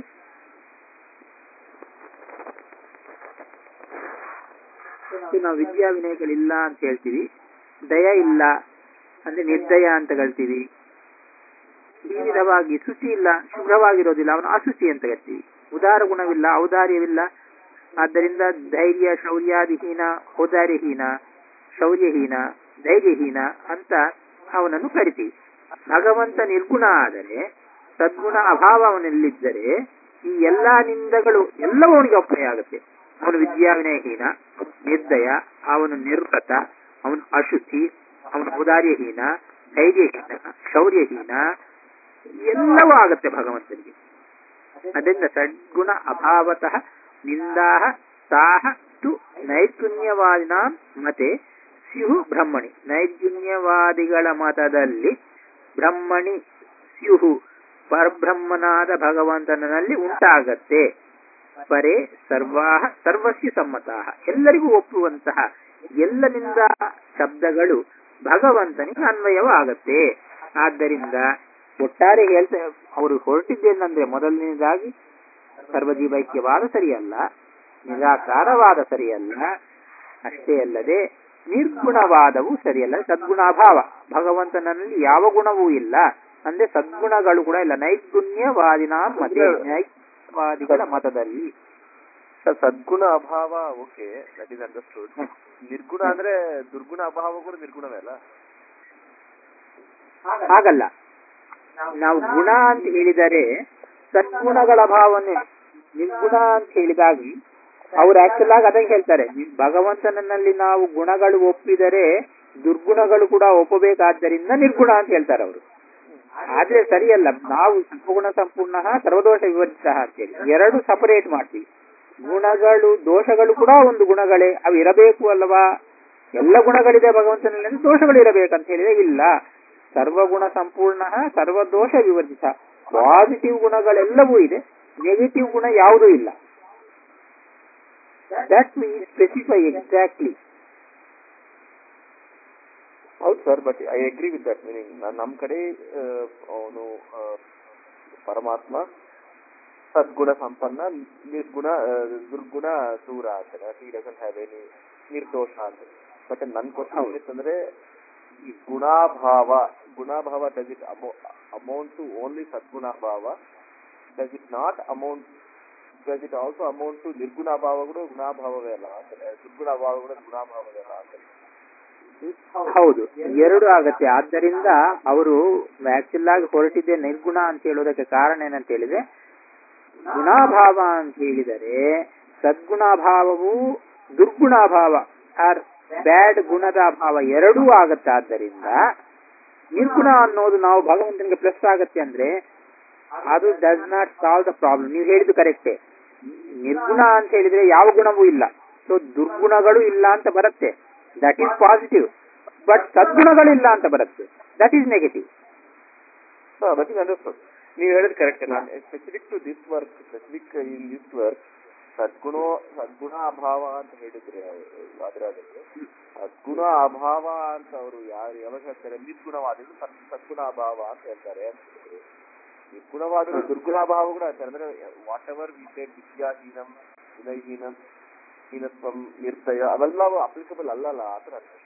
ನಾವು ವಿದ್ಯಾ ವಿನಯಗಳಿಲ್ಲ ಅಂತ ಹೇಳ್ತೀವಿ ದಯ ಇಲ್ಲ ಅಂದ್ರೆ ನಿರ್ದಯ ಅಂತ ಹೇಳ್ತೀವಿ ಈ ವಿಧವಾಗಿ ಶುಚಿ ಇಲ್ಲ ಶುಭ್ರವಾಗಿರೋದಿಲ್ಲ ಅವನು ಅಶುಚಿ ಅಂತ ಹೇಳ್ತೀವಿ ಉದಾರ ಗುಣವಿಲ್ಲ ಔದಾರ್ಯವಿಲ್ಲ ಆದ್ದರಿಂದ ಧೈರ್ಯ ಶೌರ್ಯಾದಿಹೀನ ಔದಾರ್ಯಹೀನ ಶೌರ್ಯಹೀನ ಧೈರ್ಯಹೀನ ಅಂತ ಅವನನ್ನು ಕರಿತೀವಿ ಭಗವಂತ ನಿರ್ಗುಣ ಆದರೆ ಸದ್ಗುಣ ಅಭಾವ ಅವನಲ್ಲಿದ್ದರೆ ಈ ಎಲ್ಲಾ ನಿಂದಗಳು ಎಲ್ಲವೂ ಅವನಿಗೆ ಅಪ್ಪಣೆ ಆಗುತ್ತೆ ಅವನು ವಿದ್ಯಾವಿನಯಹೀನ ನಿರ್ದಯ ಅವನು ನಿರ್ವೃತ ಅವನು ಅಶುಚಿ ಅವನು ಔದಾರ್ಯಹೀನ ಧೈರ್ಯಹೀನ ಶೌರ್ಯಹೀನ ಎಲ್ಲವೂ ಆಗತ್ತೆ ಭಗವಂತನಿಗೆ ಅದರಿಂದ ಸದ್ಗುಣ ಅಭಾವತಃ ನಿಂದಾಹ ತಾಹ ತು ನೈರ್ಗುಣ್ಯವಾದಿನ ಮತೆ ಸ್ಯು ಬ್ರಹ್ಮಣಿ ನೈರ್ಗುಣ್ಯವಾದಿಗಳ ಮತದಲ್ಲಿ ಬ್ರಹ್ಮಣಿ ಸ್ಯುಹು ಪರಬ್ರಹ್ಮನಾದ ಭಗವಂತನಲ್ಲಿ ಉಂಟಾಗತ್ತೆ ಪರೇ ಸರ್ವಾಹ ಸರ್ವಸ್ಯ ಸಮ್ಮತಃ ಎಲ್ಲರಿಗೂ ಒಪ್ಪುವಂತಹ ಎಲ್ಲನಿಂದ ಶಬ್ದಗಳು ಭಗವಂತನಿಗೆ ಅನ್ವಯವಾಗತ್ತೆ ಆದ್ದರಿಂದ ಒಟ್ಟಾರೆ ಹೇಳ್ತಾ ಅವರು ಹೊರಟಿದ್ದೇನಂದ್ರೆ ಮೊದಲನೇದಾಗಿ ಸರ್ವಜೀವೈಕ್ಯವಾದ ಸರಿಯಲ್ಲ ನಿರಾಕಾರವಾದ ಸರಿಯಲ್ಲ ಅಷ್ಟೇ ಅಲ್ಲದೆ ನಿರ್ಗುಣವಾದವು ಸರಿಯಲ್ಲ ಸದ್ಗುಣಾಭಾವ ಭಗವಂತನಲ್ಲಿ ಯಾವ ಗುಣವೂ ಇಲ್ಲ ಅಂದ್ರೆ ಸದ್ಗುಣಗಳು ಕೂಡ ಇಲ್ಲ ನೈರ್ಗುಣ್ಯವಾದಿನ ಮತೆ ನೈರ್ವಾದಿಗಳ ಮತದಲ್ಲಿ ಸರ್ ಸದ್ಗುಣ ಅಭಾವ ಓಕೆ ದಟ್ ಇಸ್ ಅಂಡರ್ಸ್ಟುಡ್ ನಿರ್ಗುಣ ಅಂದ್ರೆ ದುರ್ಗುಣ ಅಭಾವ ಕೂಡ ನಿರ್ಗುಣವೇ ಅಲ್ಲ ಹಾಗಲ್ಲ ನಾವು ಗುಣ ಅಂತ ಹೇಳಿದರೆ ಸದ್ಗುಣಗಳ ಭಾವನೆ ನಿರ್ಗುಣ ಅಂತ ಹೇಳಿದಾಗ ಅವ್ರು ಆಕ್ಚುಲ್ ಆಗಿ ಅದಕ್ಕೆ ಹೇಳ್ತಾರೆ ಭಗವಂತನಲ್ಲಿ ನಾವು ಗುಣಗಳು ಒಪ್ಪಿದರೆ ದುರ್ಗುಣಗಳು ಕೂಡ ಒಪ್ಪಬೇಕಾದ್ದರಿಂದ ನಿರ್ಗುಣ ಅಂತ ಹೇಳ್ತಾರೆ ಅವರು ಆದ್ರೆ ಸರಿಯಲ್ಲ ನಾವು ಸಗುಣ ಸಂಪೂರ್ಣ ಸರ್ವದೋಷ ವಿವರ್ಜಿತ ಅಂತೇಳಿ ಎರಡು ಸಪರೇಟ್ ಮಾಡ್ತೀವಿ ಗುಣಗಳು ದೋಷಗಳು ಕೂಡ ಒಂದು ಗುಣಗಳೇ ಅವು ಇರಬೇಕು ಅಲ್ವಾ ಎಲ್ಲ ಗುಣಗಳಿದೆ ಭಗವಂತನಲ್ಲಿ ಅಂದ್ರೆ ದೋಷಗಳು ಇರಬೇಕಂತ ಹೇಳಿದ್ರೆ ಇಲ್ಲ ಸರ್ವಗುಣ ಸಂಪೂರ್ಣ ಸರ್ವದೋಷ ವಿವರ್ಜಿತ ಪಾಸಿಟಿವ್ ಗುಣಗಳೆಲ್ಲವೂ ಇದೆ ನೆಗೆಟಿವ್ ಗುಣ ಯಾವುದೂ ಇಲ್ಲ ದಟ್ ವಿ ಸ್ಪೆಸಿಫೈ ಎಕ್ಸಾಕ್ಟ್ಲಿ ಹೌದು sir but I agree with that meaning ನಮ್ ಕಡೆ ಅವನು ಪರಮಾತ್ಮ ಸದ್ಗುಣ ಸಂಪನ್ನ ನಿರ್ಗುಣ ಆ, ದುರ್ಗುಣ ದೂರ ಅಂತಾರೆ ಹಿ ಡಸಂಟ್ ಹ್ಯಾವ್ ಎನಿ ನಿರ್ದೋಷ ಅಂತ ಬಟ್ ನನ್ ಕ್ವಶನ್ ಅಂದ್ರೆ ಈ ಗುಣಾಭಾವ ಗುಣಾಭಾವ does it amount to only ಸದ್ಗುಣಾಭಾವ does it not amount does it also amount to ನಿರ್ಗುಣಾಭಾವ ಕೂಡ ಗುಣಾಭಾವವೇ ಅಲ್ಲ ಅಂತಾರೆ ದುರ್ಗುಣಾಭಾವ ಕೂಡ ಗುಣಾಭಾವವೇ ಅಲ್ಲ ಅಂತಾರೆ ಹೌದು ಎರಡು ಆಗತ್ತೆ ಆದ್ದರಿಂದ ಅವರು ಆಕ್ಚುಲ್ ಆಗಿ ಹೊರಟಿದ್ದೆ ನಿರ್ಗುಣ ಅಂತ ಹೇಳೋದಕ್ಕೆ ಕಾರಣ ಏನಂತ ಹೇಳಿದ್ರೆ ಗುಣಾಭಾವ ಅಂತ ಹೇಳಿದರೆ ಸದ್ಗುಣಾಭಾವವು ದುರ್ಗುಣಾಭಾವ ಆರ್ ಬ್ಯಾಡ್ ಗುಣದ ಅಭಾವ ಎರಡೂ ಆಗತ್ತೆ ಆದ್ದರಿಂದ ನಿರ್ಗುಣ ಅನ್ನೋದು ನಾವು ಭಗವಂತನಿಗೆ ಪ್ಲಸ್ ಆಗತ್ತೆ ಅಂದ್ರೆ ಅದು does not solve the problem ನೀವು ಹೇಳಿದ್ದು ಕರೆಕ್ಟೇ ನಿರ್ಗುಣ ಅಂತ ಹೇಳಿದ್ರೆ ಯಾವ ಗುಣವೂ ಇಲ್ಲ ಸೊ ದುರ್ಗುಣಗಳು ಇಲ್ಲ ಅಂತ ಬರುತ್ತೆ ದಟ್ ಈಸ್ ಪಾಸಿಟಿವ್ ಬಟ್ ಸದ್ಗುಣಗಳಿಲ್ಲ ಅಂತ ಬರುತ್ತೆ that is negative that is understood ನೀವು ಹೇಳಿದ್ correct specific to this work specific in this work ಸದ್ಗುಣ ಸದ್ಗುಣ ಅಭಾವ ಅಂತ ಹೇಳಿದ್ರೆ ವಾದರಾಜರು ಸದ್ಗುಣ ಅಭಾವ ಅಂತ ಅವರು ಯಾರು ಯಾವಾಗ ಹೇಳ್ತಾರೆ ನಿರ್ಗುಣವಾದಿಗಳು ಸದ್ ಸದ್ಗುಣ ಅಭಾವ ಅಂತ ಹೇಳ್ತಾರೆ ಅಂತ ಹೇಳಿದ್ರು. ನಿರ್ಗುಣವಾದಿಗಳು ದುರ್ಗುಣಾಭಾವ ಕೂಡ ಹೇಳ್ತಾರೆ ಅಂದ್ರೆ ವಾಟ್ ಎವರ್ ವಿ ಸೇ ವಿದ್ಯಾಹೀನಂ ವಿನಯಹೀನಂ ಹೀನತ್ವಂ ನಿರ್ದಯ ಅವೆಲ್ಲ ಅಪ್ಲಿಕಬಲ್ ಅಲ್ಲಲ್ಲ ಅಂತ ನನ್ನ ಪ್ರಶ್ನೆ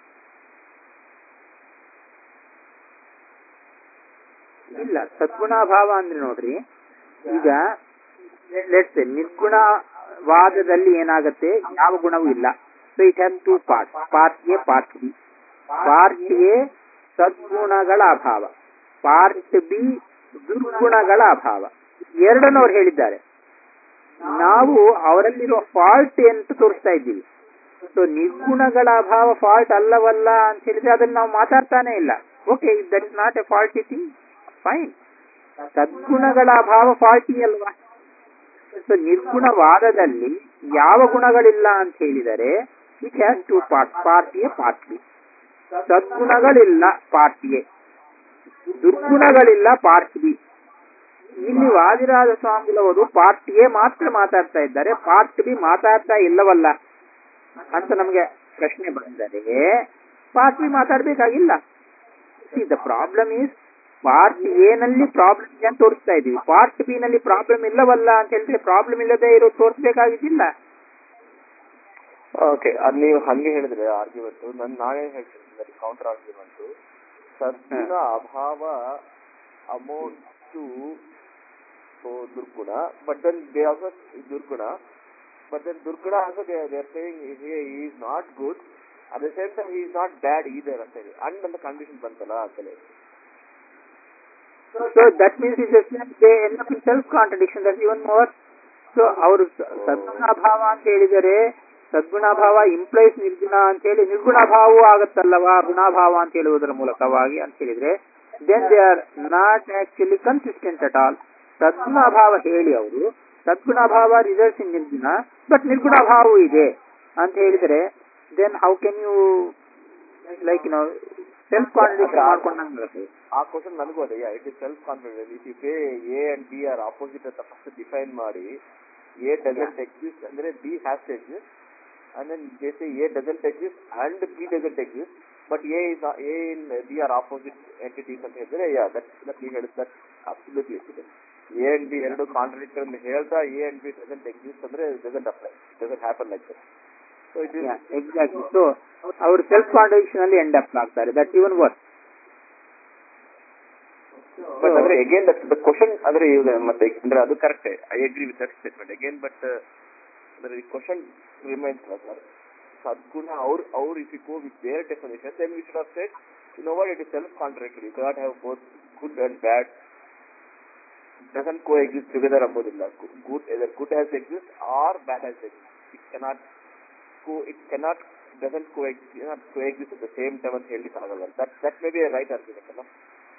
ಇಲ್ಲ ಸದ್ಗುಣಾಭಾವ ಅಂದ್ರೆ ನೋಡ್ರಿ ಈಗ ಲೆಟ್ಸ್ ನಿರ್ಗುಣವಾದದಲ್ಲಿ ಏನಾಗತ್ತೆ ಯಾವ ಗುಣವೂ ಇಲ್ಲ so it has two part part A part B part A ಸದ್ಗುಣಗಳ ಅಭಾವ ಪಾರ್ಟ್ ಬಿ ದುರ್ಗುಣಗಳ ಅಭಾವ ಎರಡನ್ನು ಅವ್ರು ಹೇಳಿದ್ದಾರೆ ನಾವು ಅವರಲ್ಲಿರುವ ಫಾಲ್ಟ್ ಅಂತ ತೋರಿಸ್ತಾ ಇದ್ದೀವಿ ಸೊ ನಿರ್ಗುಣಗಳ ಅಭಾವ ಫಾಲ್ಟ್ ಅಲ್ಲವಲ್ಲ ಅಂತ ಹೇಳಿದ್ರೆ ಅದನ್ನ ನಾವು ಮಾತಾಡ್ತಾನೆ ಇಲ್ಲ okay that is not a faulty thing fine ಸದ್ಗುಣಗಳ ಅಭಾವ ಫಾಲ್ಟಿ ಅಲ್ವಾ ಸೊ ನಿರ್ಗುಣವಾದದಲ್ಲಿ ಯಾವ ಗುಣಗಳಿಲ್ಲ ಅಂತ ಹೇಳಿದರೆ it has two part part A part B ಸದ್ಗುಣಗಳಿಲ್ಲ ಪಾರ್ಟ್ ಎ ದುರ್ಗುಣಗಳಿಲ್ಲ ಪಾರ್ಟ್ ಬಿ ಇಲ್ಲಿ ವಾದಿರಾಜ ಸ್ವಾಮಿಗಳವರು ಪಾರ್ಟ್ ಎ ಮಾತ್ರ ಮಾತಾಡ್ತಾ ಇದ್ದಾರೆ ಪಾರ್ಟ್ ಬಿ ಮಾತಾಡ್ತಾ ಇಲ್ಲವಲ್ಲ ಅಂತ ನಮಗೆ ಪ್ರಶ್ನೆ ಬಂದರೆ ಪಾರ್ಟ್ ಬಿ ಮಾತಾಡ್ಬೇಕಾಗಿಲ್ಲ see the problem is part A ನಲ್ಲಿ ಪ್ರಾಬ್ಲಮ್ ಇದೆ ಅಂತ ತೋರಿಸ್ತಾ ಇದೀವಿ ಪಾರ್ಟ್ ಬಿ ನಲ್ಲಿ ಪ್ರಾಬ್ಲಮ್ ಇಲ್ಲವಲ್ಲ ಅಂತ ಹೇಳಿದ್ರೆ ಪ್ರಾಬ್ಲಮ್ ಇಲ್ಲದೆ ಇರೋ ತೋರಿಸಬೇಕಾಗಿದ್ದಿಲ್ಲ ಓಕೆ ಅದ್ ನೀವು ಹಂಗೆ ಹೇಳಿದ್ರೆ ಆರ್ಗ್ಯುಮೆಂಟ್ ನನ್ ನಾನೇ ಹೇಳ್ತೀನಿ ಕೌಂಟರ್ ಆರ್ಗ್ಯುಮೆಂಟ್ ಸದ್ಗುಣ ಅಭಾವ ಅಮೌಂಟ್ ಟು ದುರ್ಗುಣ ಬಟ್ ದೆನ್ ದೇ ಆಲ್ಸೋ ದುರ್ಗುಣ ಬಟ್ ದೆನ್ ದುರ್ಗುಣ also they they are saying he is not good at the same time he is not bad either ಅಂತ ಹೇಳಿ ಅಂಡ್ ಅಂತ ಕಂಡೀಷನ್ ಬಂತಲ್ಲ ಅಂತ ಹೇಳಿ so that means is they end up in self contradiction that even more so ಅವರು ಸದ್ಗುಣಾಭಾವ ಅಂತ ಹೇಳಿದರೆ ಸದ್ಗುಣಾಭಾವ ಇಂಪ್ಲೈಸ್ ನಿರ್ಗುಣ ಅಂತ ಹೇಳಿ ನಿರ್ಗುಣಾಭಾವವೂ ಆಗತ್ತಲ್ಲವಾ ಗುಣಾಭಾವ ಅಂತ ಹೇಳುವುದರ ಮೂಲಕವಾಗಿ ಅಂತ ಹೇಳಿದ್ರೆ then they are not actually consistent at all ಸದ್ಗುಣಾಭಾವ ಹೇಳಿ ಅವರು ಸದ್ಗುಣಾಭಾವ ರಿಸಲ್ಟ್ಸ್ ಇನ್ ನಿರ್ಗುಣ ಬಟ್ ನಿರ್ಗುಣಾಭಾವವೂ ಇದೆ ಅಂತ ಹೇಳಿದರೆ then how can you like know self contradiction ಮಾಡ್ಕೊಂಡಂಗೆ ಆ ಕ್ವಶನ್ ನನಗೂ ಅದೇ it is self confident if you pay A and B are opposite ಅಂತ ಫಸ್ಟ್ ಡಿಫೈನ್ ಮಾಡಿ ಎ ಡಸಂಟ್ ಎಕ್ಸಿಸ್ಟ್ ಅಂದ್ರೆ B has to exist and then they say A doesn't exist and B doesn't exist but A is A in B are opposite entities ಅಂತ ಹೇಳಿದ್ರೆ yeah that that ನೀವು ಹೇಳಿದ that absolutely ಇದೆ A and B ಎರಡು contradictor ಅಂತ ಹೇಳ್ತಾ A and B doesn't exist ಅಂದ್ರೆ doesn't apply doesn't happen like that so it is exactly so ಅವರು ಸೆಲ್ಫ್ ಕಾಂಟ್ರಡಿಕ್ಷನ್ ಅಲ್ಲಿ ಎಂಡ್ ಅಪ್ ಆಗ್ತಾರೆ ದಟ್ ಇವನ್ ವರ್ಕ್ ಬಟ್ ಅಂದ್ರೆ ಅಗೇನ್ ದ ಕ್ವಶನ್ ಅಂದ್ರೆ ಇವಾಗ ಮತ್ತೆ ಅಂದ್ರೆ ಅದು correct I agree with that statement again but ಅಂದ್ರೆ ಈ ಕ್ವಶನ್ ರಿಮೈನ್ಸ್ ಸರ್ ಸದ್ಗುಣ ಅವ್ರ ಅವ್ರ if you go with their definition then we should have said you know what it is self contradictory you caught have both good and bad doesn't coexist together ಅಂಬೋದಿಲ್ಲ good either good has exist or bad has exist it cannot co it cannot doesn't coexist coexist at the same time ಅಂತ ಹೇಳಲಿಕ್ಕೆ ಆಗಲ್ಲ that that may be right argument ಅಲ್ಲ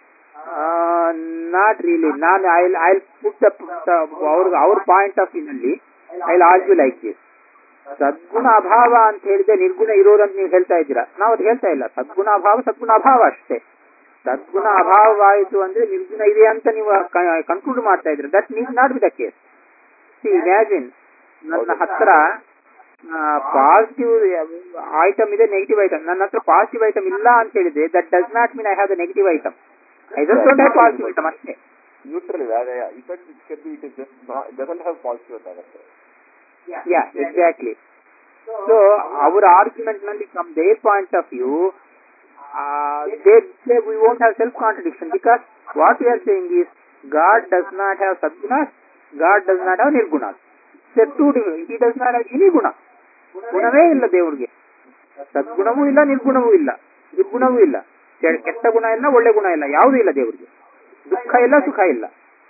not really ನಾನು I I put ಅವ್ರ ಅವ್ರ point of view ನಲ್ಲಿ I argue like this ಸದ್ಗುಣ ಅಭಾವ ಅಂತ ಹೇಳಿದ್ರೆ ನಿರ್ಗುಣ ಇರೋದಂತ ನೀವು ಹೇಳ್ತಾ ಇದ್ದೀರಾ ನಾವು ಅದು ಹೇಳ್ತಾ ಇಲ್ಲ ಸದ್ಗುಣ ಅಭಾವ ಸದ್ಗುಣ ಅಭಾವ ಅಷ್ಟೇ ಸದ್ಗುಣ ಅಭಾವವಾಯಿತು ಅಂದ್ರೆ ನಿರ್ಗುಣ ಇದೆ ಅಂತ ನೀವು ಕನ್ಕ್ಲೂಡ್ ಮಾಡ್ತಾ ಇದ್ರೆ that need not be the case see imagine ನನ್ನ ಹತ್ರ ಪಾಸಿಟಿವ್ ಐಟಮ್ ಇದೆ ನೆಗೆಟಿವ್ ಐಟಮ್ ನನ್ನ ಹತ್ರ ಪಾಸಿಟಿವ್ ಐಟಮ್ ಇಲ್ಲ ಅಂತ ಹೇಳಿದ್ರೆ that does not mean I have the negative item I just don't have positive item ಅಷ್ಟೇ ನ್ಯೂಟ್ರಲ್ ಇದೆ ಅದೇ effect it can be it is just doesn't have positive ಅಂತ ಆಗುತ್ತೆ ಯಾ ಎಕ್ಸಾಕ್ಟ್ಲಿ ಸೊ ಅವರ argument ನಲ್ಲಿ from their point of view they say we won't have self contradiction because what we are saying is God does not have sadgunas, God does not have nirgunas. There are two different. He does not have any ಗುಣ ಗುಣವೇ ಇಲ್ಲ ದೇವ್ರಿಗೆ ಸದ್ಗುಣವೂ ಇಲ್ಲ ನಿರ್ಗುಣವೂ ಇಲ್ಲ ದುರ್ಗುಣವೂ ಇಲ್ಲ K- ಕೆಟ್ಟ ಗುಣ ಇಲ್ಲ ಒಳ್ಳೆ ಗುಣ ಇಲ್ಲ ಯಾವುದೂ ಇಲ್ಲ ದೇವ್ರಿಗೆ ದುಃಖ ಇಲ್ಲ ಸುಖ ಇಲ್ಲ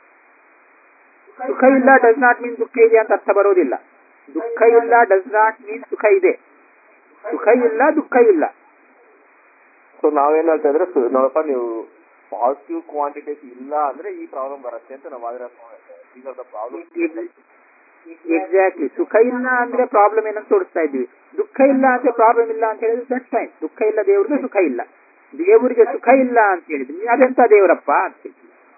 ಸುಖ ಇಲ್ಲ ಡಸ್ ನಾಟ್ ಮೀನ್ ದುಃಖ ಇದೆ ಅಂತ ಅರ್ಥ ಬರೋದಿಲ್ಲ ದುಃಖ ಇಲ್ಲ ಡಸ್ ನಾಟ್ ಮೀನ್ ಸುಖ ಇದೆ ಸುಖ ಇಲ್ಲ ದುಃಖ ಇಲ್ಲ ಸೊ ನಾವೇನ್ ಹೇಳ್ತಾ ಇದ್ರೆ ಸು- ನೋಡಪ್ಪ ನೀವು ಪಾಸಿಟಿವ್ ಕ್ವಾಂಟಿಟೀಸ್ ಇಲ್ಲ ಅಂದ್ರೆ ಈ ಪ್ರಾಬ್ಲಮ್ ಬರುತ್ತೆ ಅಂತ ನಾವು ಆದ್ರೆ ಈಗ ಪ್ರಾಬ್ಲಮ್ ಎಕ್ಸಾಕ್ಟ್ಲಿ ಸುಖ ಇಲ್ಲ ಅಂದ್ರೆ ಪ್ರಾಬ್ಲಮ್ ಏನಂತ ತೋರಿಸ್ತಾ ಇದ್ವಿ ದುಃಖ ಇಲ್ಲ ಅಂದ್ರೆ ಪ್ರಾಬ್ಲಮ್ ಇಲ್ಲ ಅಂತ ಹೇಳಿದ್ರೆ ದಟ್ ಫೈನ್ ದುಃಖ ಇಲ್ಲ ದೇವ್ರಿಗೆ ಸುಖ ಇಲ್ಲ ದೇವರಿಗೆ ಸುಖ ಇಲ್ಲ ಅಂತ ಹೇಳಿದ್ವಿ ಅದೆಂತ ದೇವರಪ್ಪ ಅಂತ ಹೇಳಿ.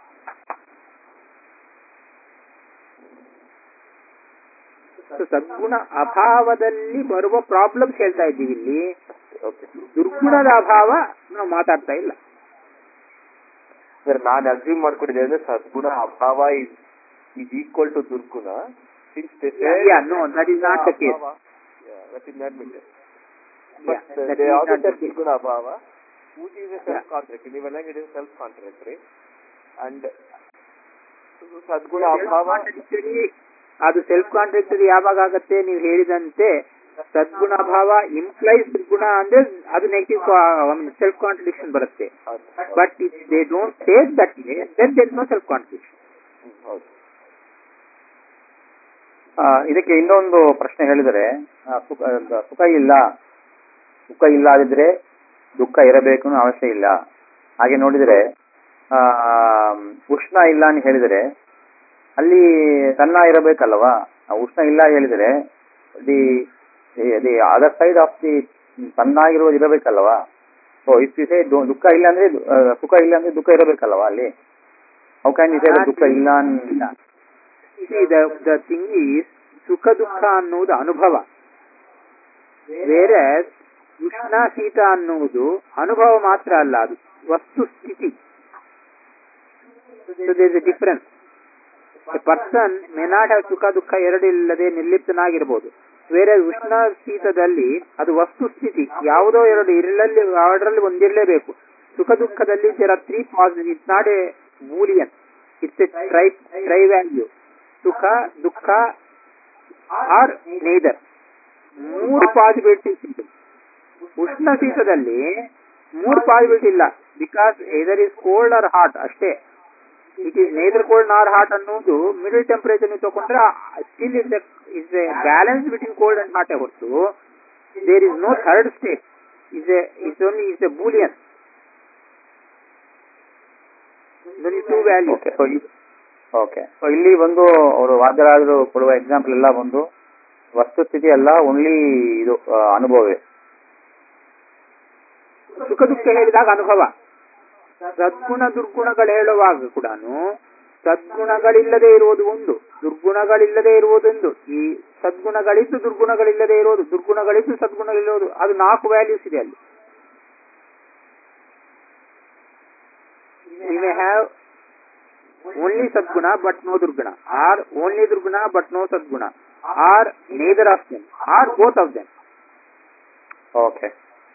So, ಸದ್ಗುಣ ಅಭಾವದಲ್ಲಿ ಬರುವ ಪ್ರಾಬ್ಲಮ್ಸ್ ಹೇಳ್ತಾ ಇದ್ದೀವಿ ಇಲ್ಲಿ ಓಕೆ ದುರ್ಗುಣದ ಅಭಾವ ನಾವು ಮಾತಾಡ್ತಾ ಇಲ್ಲ ಅಂದ್ರೆ ನಾನು ಅಸ್ಯೂಮ್ ಮಾಡ್ಕೊಂಡಿದ್ದೆ ಅಂದ್ರೆ ಸದ್ಗುಣ ಅಭಾವ ಇಸ್ ಇಸ್ ಈಕ್ವಲ್ ಟು ದುರ್ಗುಣ since Yeah, no, that is not the case. That is not met Yeah, but that they is also not the set case. ದುರ್ಗುಣ ಅಭಾವ which is a self contract ನೀವೆಲ್ಲ it is self contradictory and ಸದ್ಗುಣ ಅಭಾವ Contradictory, ಅದು self contradictory ಯಾವಾಗ ಆಗತ್ತೆ ನೀವು ಹೇಳಿದಂತೆ ಸದ್ಗುಣ ಭಾವ ಇಂಪ್ಲೈಸ್ ದುರ್ಗುಣ ಅಂದ್ರೆ ಅದು ನೆಗೆಟಿವ್ ಸೆಲ್ಫ್ ಕಾಂಟ್ರಡಿಕ್ಷನ್ ಬರುತ್ತೆ but if they don't take that way then there no self contradiction ಹೌದು ಆ, ಇದಕ್ಕೆ ಇನ್ನೊಂದು ಪ್ರಶ್ನೆ ಹೇಳಿದರೆ ಆ, ಸುಖ ಆ, ಸುಖ ಇಲ್ಲ ಸುಖ ಇಲ್ಲದಿದ್ರೆ ದುಃಖ ಇರಬೇಕು ಅನ್ನೋ ಅವಶ್ಯ ಇಲ್ಲ ಹಾಗೆ ನೋಡಿದರೆ ಆ, ಉಷ್ಣ ಇಲ್ಲ ಅಂತ ಹೇಳಿದರೆ ಅಲ್ಲಿ ತನ್ನ ಇರಬೇಕಲ್ವಾ ಆ ಉಷ್ಣ ಇಲ್ಲ ಹೇಳಿದರೆ the the other side of the ತನ್ನಾಗಿರೋದು ಇರಬೇಕಲ್ವಾ ಸೊ ಇಫ್ ಯು ಸೇ ದುಃಖ ಇಲ್ಲ ಅಂದ್ರೆ ಆ, ಸುಖ ಇಲ್ಲ ಅಂದ್ರೆ ದುಃಖ ಇರಬೇಕಲ್ವಾ ಅಲ್ಲಿ ಹೌ ಕ್ಯಾನ್ ಯು ಸೇ ದುಃಖ ಇಲ್ಲ ಅಂತ ದ ದ ಥಿಂಗ್ ಈಸ್ ಸುಖ ದುಃಖ ಅನ್ನುವುದು ಅನುಭವ ಬೇರೆ ಉಷ್ಣ ಶೀತ ಅನ್ನುವುದು ಅನುಭವ ಮಾತ್ರ ಅಲ್ಲ ಅದು ವಸ್ತು ಸ್ಥಿತಿ difference a person may not have ಸುಖ ದುಃಖ ಎರಡು ಇಲ್ಲದೆ ನಿರ್ಲಿಪ್ತನಾಗಿರ್ಬೋದು ಬೇರೆ ಉಷ್ಣ ಶೀತದಲ್ಲಿ ಅದು ವಸ್ತು ಸ್ಥಿತಿ ಯಾವುದೋ ಎರಡು ಇರಲಲ್ಲಿ ಎರಡರಲ್ಲಿ ಒಂದಿರಲೇಬೇಕು ಸುಖ ದುಃಖದಲ್ಲಿ there are three positive it's not a Boolean it's a tri tri value ಸುಖ ದುಃಖ ಆರ್ ನೇದರ್ ಮೂರು ಪಾಸಿಬಿಲಿಟೀಸ್ ಉಂಟು ಉಷ್ಣ ಶೀತದಲ್ಲಿ ಮೂರು ಪಾಸಿಬಿಲಿಟಿ ಇಲ್ಲ because either is cold or hot ಅಷ್ಟೇ it is neither cold nor hot ಅನ್ನೋದು ಮಿಡಲ್ ಟೆಂಪರೇಚರ್ ನೀವು ತಗೊಂಡ್ರೆ still is is a balance between cold and hot ಹೊರತು there is no third state is a is only is a Boolean two value okay so okay so ಇಲ್ಲಿ ಬಂದು ಅವರು ವಾದ್ಯರಾಜರು ಕೊಡುವ example ಎಲ್ಲ ಬಂದು ವಸ್ತುಸ್ಥಿತಿ ಅಲ್ಲ ಓನ್ಲಿ ಇದು ಆ, ಅನುಭವವೇ ಸುಖ ದುಃಖ ಹೇಳಿದಾಗ ಅನುಭವ ಸದ್ಗುಣ ದುರ್ಗುಣಗಳು ಹೇಳುವಾಗ ಕೂಡ ಸದ್ಗುಣಗಳಿಲ್ಲದೆ ಇರುವುದು ಒಂದು ದುರ್ಗುಣಗಳಿಲ್ಲದೆ ಇರುವುದೊಂದು ಈ ಸದ್ಗುಣಗಳಿದ್ದು ದುರ್ಗುಣಗಳಿಲ್ಲದೆ ಇರೋದು ದುರ್ಗುಣಗಳಿದ್ದು ಸದ್ಗುಣಗಳಿರೋದು ಅದು ನಾಲ್ಕು ವ್ಯಾಲ್ಯೂಸ್ ಇದೆ ಅಲ್ಲಿ we may have only sadguna but no durguna or only durguna but no sadguna or neither of them or both of them Okay.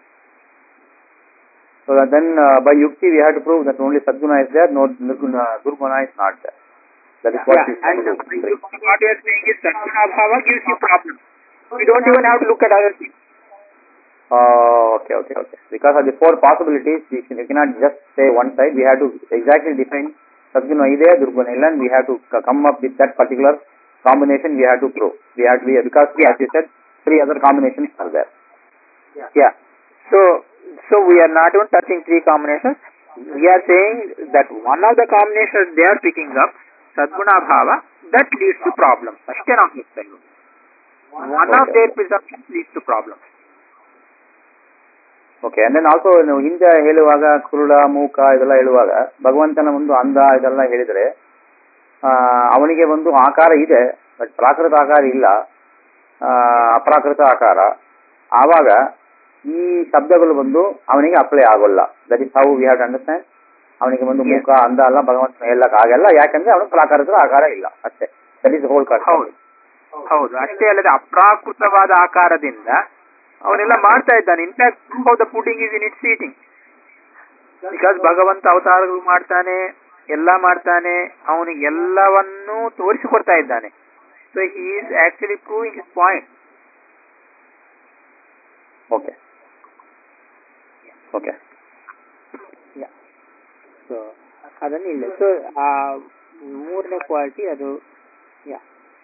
So then uh, by Yukti we have to prove that only Sadguna is there, no Nirguna, Durguna is not there. That is what yeah, we and uh, what you are saying is sadguna bhava gives you problem we don't even have to look at other things Oh, okay, okay, okay. Because of the four possibilities, we, can, we cannot just say one side. We have to exactly define Sadguna ide, Durguna illa, and we have to c- come up with that particular combination we have to prove. We have to be, because as you said, three other combinations are there. yeah so so we are not even touching three combinations we are saying that one of the combinations they are picking up sadguna bhava that leads to problems ಅಷ್ಟೇ ನಾವು ಹೇಳ್ತಾ ಇರೋದು one of Okay, their okay. presumptions leads to problems okay and then also ನೀವು ಹಿಂದೆ ಹೇಳುವಾಗ ಕುರುಡ ಮೂಕ ಇದೆಲ್ಲ ಹೇಳುವಾಗ ಭಗವಂತನ ಒಂದು ಅಂದ ಇದೆಲ್ಲ ಹೇಳಿದ್ರೆ ಆ, ಅವನಿಗೆ ಒಂದು ಆಕಾರ ಇದೆ ಬಟ್ ಪ್ರಾಕೃತ ಆಕಾರ ಇಲ್ಲ ಆ, ಅಪ್ರಾಕೃತ ಆಕಾರ ಆವಾಗ ಈ ಶಬ್ದಗಳು ಬಂದು ಅವನಿಗೆ ಅಪ್ಲೈ ಆಗೋಲ್ಲ that is how we have to understand ಅವನಿಗೆ ಒಂದು ಮುಖ ಅಂದ ಅಲ್ಲ ಭಗವಂತನ ಹೇಳಕ್ ಆಗಲ್ಲ ಯಾಕಂದ್ರೆ ಅವನು ಪ್ರಾಕಾರದ ಆಕಾರ ಇಲ್ಲ ಅಷ್ಟೇ ದಟ್ ಇಸ್ ಹೋಲ್ ಹೌದು ಹೌದು ಅಷ್ಟೇ ಅಲ್ಲದೆ ಅಪ್ರಾಕೃತವಾದ ಆಕಾರದಿಂದ ಅವನೆಲ್ಲ ಮಾಡ್ತಾ ಇದ್ದಾನೆ in fact how the pudding is in it's eating because ಭಗವಂತ ಅವತಾರಗಳು ಮಾಡ್ತಾನೆ ಎಲ್ಲ ಮಾಡ್ತಾನೆ ಅವನಿಗೆ ಎಲ್ಲವನ್ನೂ ತೋರಿಸಿಕೊಡ್ತಾ ಇದ್ದಾನೆ so he is actually proving his point okay okay so ಅದನ್ನು ಇಲ್ಲ ಸೊ ಆ ಮೂರನೇ ಕ್ವಾಲಿಟಿ ಅದು ಯಾ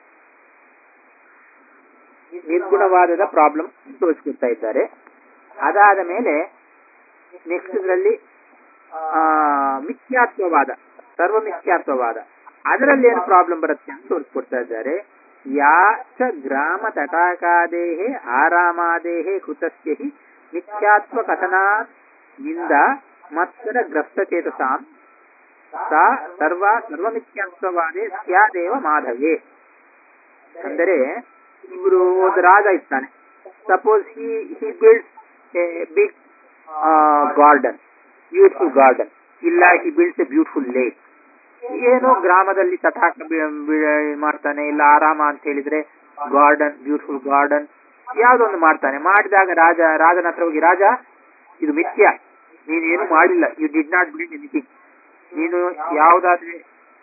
ನಿರ್ಗುಣವಾದದ ಪ್ರಾಬ್ಲಮ್ ತೋರಿಸ್ಕೊಡ್ತಾ ಇದ್ದಾರೆ ಅದಾದ ಮೇಲೆ ನೆಕ್ಸ್ಟ್ ಇದರಲ್ಲಿ ಮಿಥ್ಯಾತ್ವವಾದ ಸರ್ವ ಮಿಥ್ಯಾತ್ವವಾದ ಅದರಲ್ಲಿ ಏನು ಪ್ರಾಬ್ಲಮ್ ಬರುತ್ತೆ ಅಂತ ತೋರಿಸ್ಕೊಡ್ತಾ ಇದ್ದಾರೆ ಯಾಚ ಗ್ರಾಮ ತಟಾಕಾದೇಹೆ ಆರಾಮಾದೇಹೆ ಕೃತಸ್ಯ ಹಿ ಮಿಥ್ಯಾತ್ವ ಕಥನಾತ್ ನಿಂದ ಮತ್ತರ ಗ್ರಸ್ತಚೇತಸಾಂ ಸಾ ಸರ್ವ ಸರ್ವಮಿಥ್ಯಾತ್ವವಾದೇ ಸ್ಯಾದೇವ ಮಾಧವೇ ಅಂದರೆ ಇವರು ಒಂದು ರಾಜ ಇರ್ತಾನೆ suppose he he builds a big garden beautiful garden ಇಲ್ಲ he builds a beautiful lake ಏನೋ ಗ್ರಾಮದಲ್ಲಿ ತಟಾಕ ಬಿ- ಬಿ- ಮಾಡ್ತಾನೆ ಇಲ್ಲ ಆರಾಮ ಅಂತ ಹೇಳಿದ್ರೆ ಗಾರ್ಡನ್ ಬ್ಯೂಟಿಫುಲ್ ಗಾರ್ಡನ್ ಯಾವ್ದೊಂದು ಮಾಡ್ತಾನೆ ಮಾಡಿದಾಗ ರಾಜ ರಾಜನ ಹತ್ರ ಹೋಗಿ ರಾಜ ಇದು ಮಿಥ್ಯ ನೀನು ಏನು ಮಾಡಿಲ್ಲ you did not build anything ನೀನು ಯಾವ್ದಾದ್ರೆ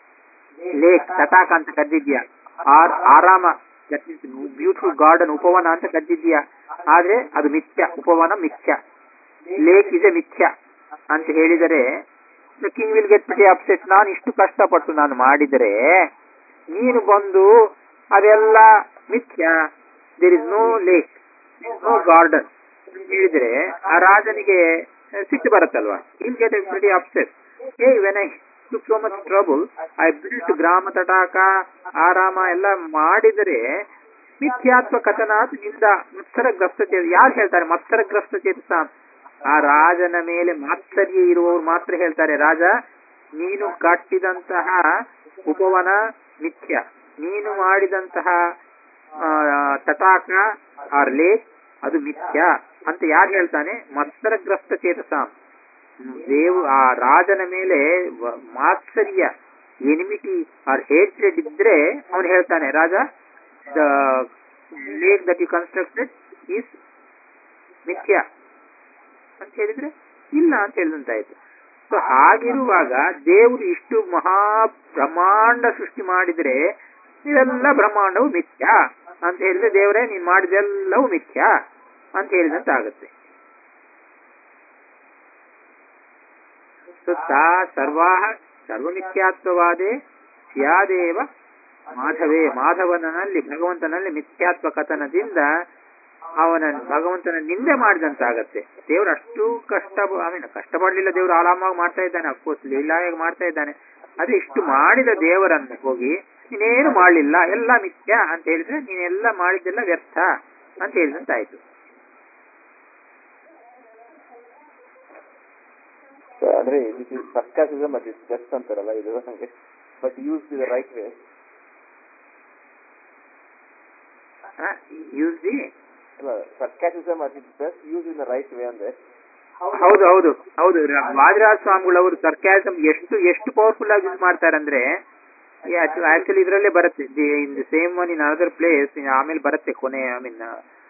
ಲೇಕ್ ತಟಾಕ ಅಂತ ಕದ್ದಿದ್ಯಾ ಆರ್ ಆರಾಮ ದಟ್ ಮೀನ್ಸ್ ಬ್ಯೂಟಿಫುಲ್ ಗಾರ್ಡನ್ ಉಪವನ ಅಂತ ಕದ್ದಿದ್ಯಾ ಆದ್ರೆ ಅದು ಮಿಥ್ಯ ಉಪವನ ಮಿಥ್ಯ ಲೇಕ್ ಇಸ್ ಎ ಮಿಥ್ಯ ಅಂತ ಹೇಳಿದರೆ king will get pretty upset ನಾನು ಇಷ್ಟು ಕಷ್ಟಪಟ್ಟು ನಾನು ಮಾಡಿದರೆ ನೀನು ಬಂದು ಅದೆಲ್ಲ ಮಿಥ್ಯ there is no lake no garden ಹೇಳಿದ್ರೆ ಆ ರಾಜನಿಗೆ ಸಿಟ್ಟು ಬರುತ್ತಲ್ವಾ I'll get pretty upset hey when I took so much trouble I built ಗ್ರಾಮ ತಟಾಕ ಆರಾಮ ಎಲ್ಲ ಮಾಡಿದರೆ ಮಿಥ್ಯಾತ್ವ ಕಥನಾತ್ ನಿಂದ ಮತ್ಸರಗ್ರಸ್ತ ಚೇತ ಯಾರು ಹೇಳ್ತಾರೆ ಮತ್ಸರಗ್ರಸ್ತ ಚೇತಸ ಆ ರಾಜನ ಮೇಲೆ ಮಾತ್ಸರ್ಯ ಇರುವವರು ಮಾತ್ರ ಹೇಳ್ತಾರೆ ರಾಜ ನೀನು ಕಟ್ಟಿದಂತಹ ಉಪವನ ಮಿಥ್ಯ ನೀನು ಮಾಡಿದಂತಹ ಆ, ತಟಾಕ ಆರ್ ಲೇಕ್ ಅದು ಮಿಥ್ಯ ಅಂತ ಯಾರು ಹೇಳ್ತಾನೆ ಮತ್ಸರಗ್ರಸ್ತ ಚೇತಸಾಂ ದೇವ್ ಆ ರಾಜನ ಮೇಲೆ ವ- ಮಾತ್ಸರ್ಯ ಎನಿಮಿಟಿ ಆರ್ ಹೇಟ್ರೆಡ್ ಇದ್ರೆ ಅವನು ಹೇಳ್ತಾನೆ ರಾಜ the lake that you constructed is ಮಿಥ್ಯ ಅಂತ ಹೇಳಿದ್ರೆ ಇಲ್ಲ ಅಂತ ಹೇಳಿದಂತಾಯ್ತು ಸೊ ಹಾಗಿರುವಾಗ ದೇವರು ಇಷ್ಟು ಮಹಾ ಬ್ರಹ್ಮಾಂಡ ಸೃಷ್ಟಿ ಮಾಡಿದ್ರೆ ಇದೆಲ್ಲ ಬ್ರಹ್ಮಾಂಡವು ಮಿಥ್ಯ ಅಂತ ಹೇಳಿದ್ರೆ ದೇವರೇ ನೀನ್ ಮಾಡಿದೆಲ್ಲವೂ ಮಿಥ್ಯ ಅಂತ ಹೇಳಿದಂತಾಗುತ್ತೆ ಸೊ ತಾ ಸರ್ವಾಹ ಸರ್ವಮಿಥ್ಯಾತ್ವವಾದೇ ಸ್ಯಾದೇವ ಮಾಧವೇ ಮಾಧವನಲ್ಲಿ ಭಗವಂತನಲ್ಲಿ ಮಿಥ್ಯಾತ್ವ ಕಥನದಿಂದ ಅವನ ಭಗವಂತನ ನಿಂದೆ ಮಾಡಿದಂತಾಗತ್ತೆ ದೇವ್ರು ಅಷ್ಟು ಕಷ್ಟ ಐ ಮೀನ್ ಕಷ್ಟ ಪಡ್ಲಿಲ್ಲ ದೇವ್ರು ಆರಾಮಾಗಿ ಮಾಡ್ತಾ ಇದ್ದಾನೆ ಅಫ್ಕೋರ್ಸ್ ಲೀಲಾಗಿ ಮಾಡ್ತಾ ಇದ್ದಾನೆ ಅದೇ ಇಷ್ಟು ಮಾಡಿದ ದೇವರನ್ನು ಹೋಗಿ ನೀನೇನು ಮಾಡಲಿಲ್ಲ ಎಲ್ಲ ಮಿಥ್ಯ ಅಂತ ಹೇಳಿದ್ರೆ ನೀನೆಲ್ಲ ಮಾಡಿದ್ದೆಲ್ಲ ವ್ಯರ್ಥ ಅಂತ ಹೇಳಿದಂತಾಯ್ತು ಅಂದ್ರೆ this is sarcasm at its best ಅಂತಾರಲ್ಲ ಇದು ಹಂಗೆ but use the right way use the ಅಲ್ಲ sarcasm at its best use in the right way ಅಂದ್ರೆ ಹೌದು ಹೌದು ಹೌದು ವಾದಿರಾಜ ಸ್ವಾಮಿಗಳವರು ಸರ್ಕ್ಯಾಸಮ್ ಎಷ್ಟು ಎಷ್ಟು ಪವರ್ಫುಲ್ ಆಗಿ ಯೂಸ್ ಮಾಡ್ತಾರೆ ಅಂದ್ರೆ ಆಕ್ಚುಲಿ ಇದರಲ್ಲೇ ಬರುತ್ತೆ in the same one in other place ಆಮೇಲೆ ಬರುತ್ತೆ ಕೊನೆ ಐ ಮೀನ್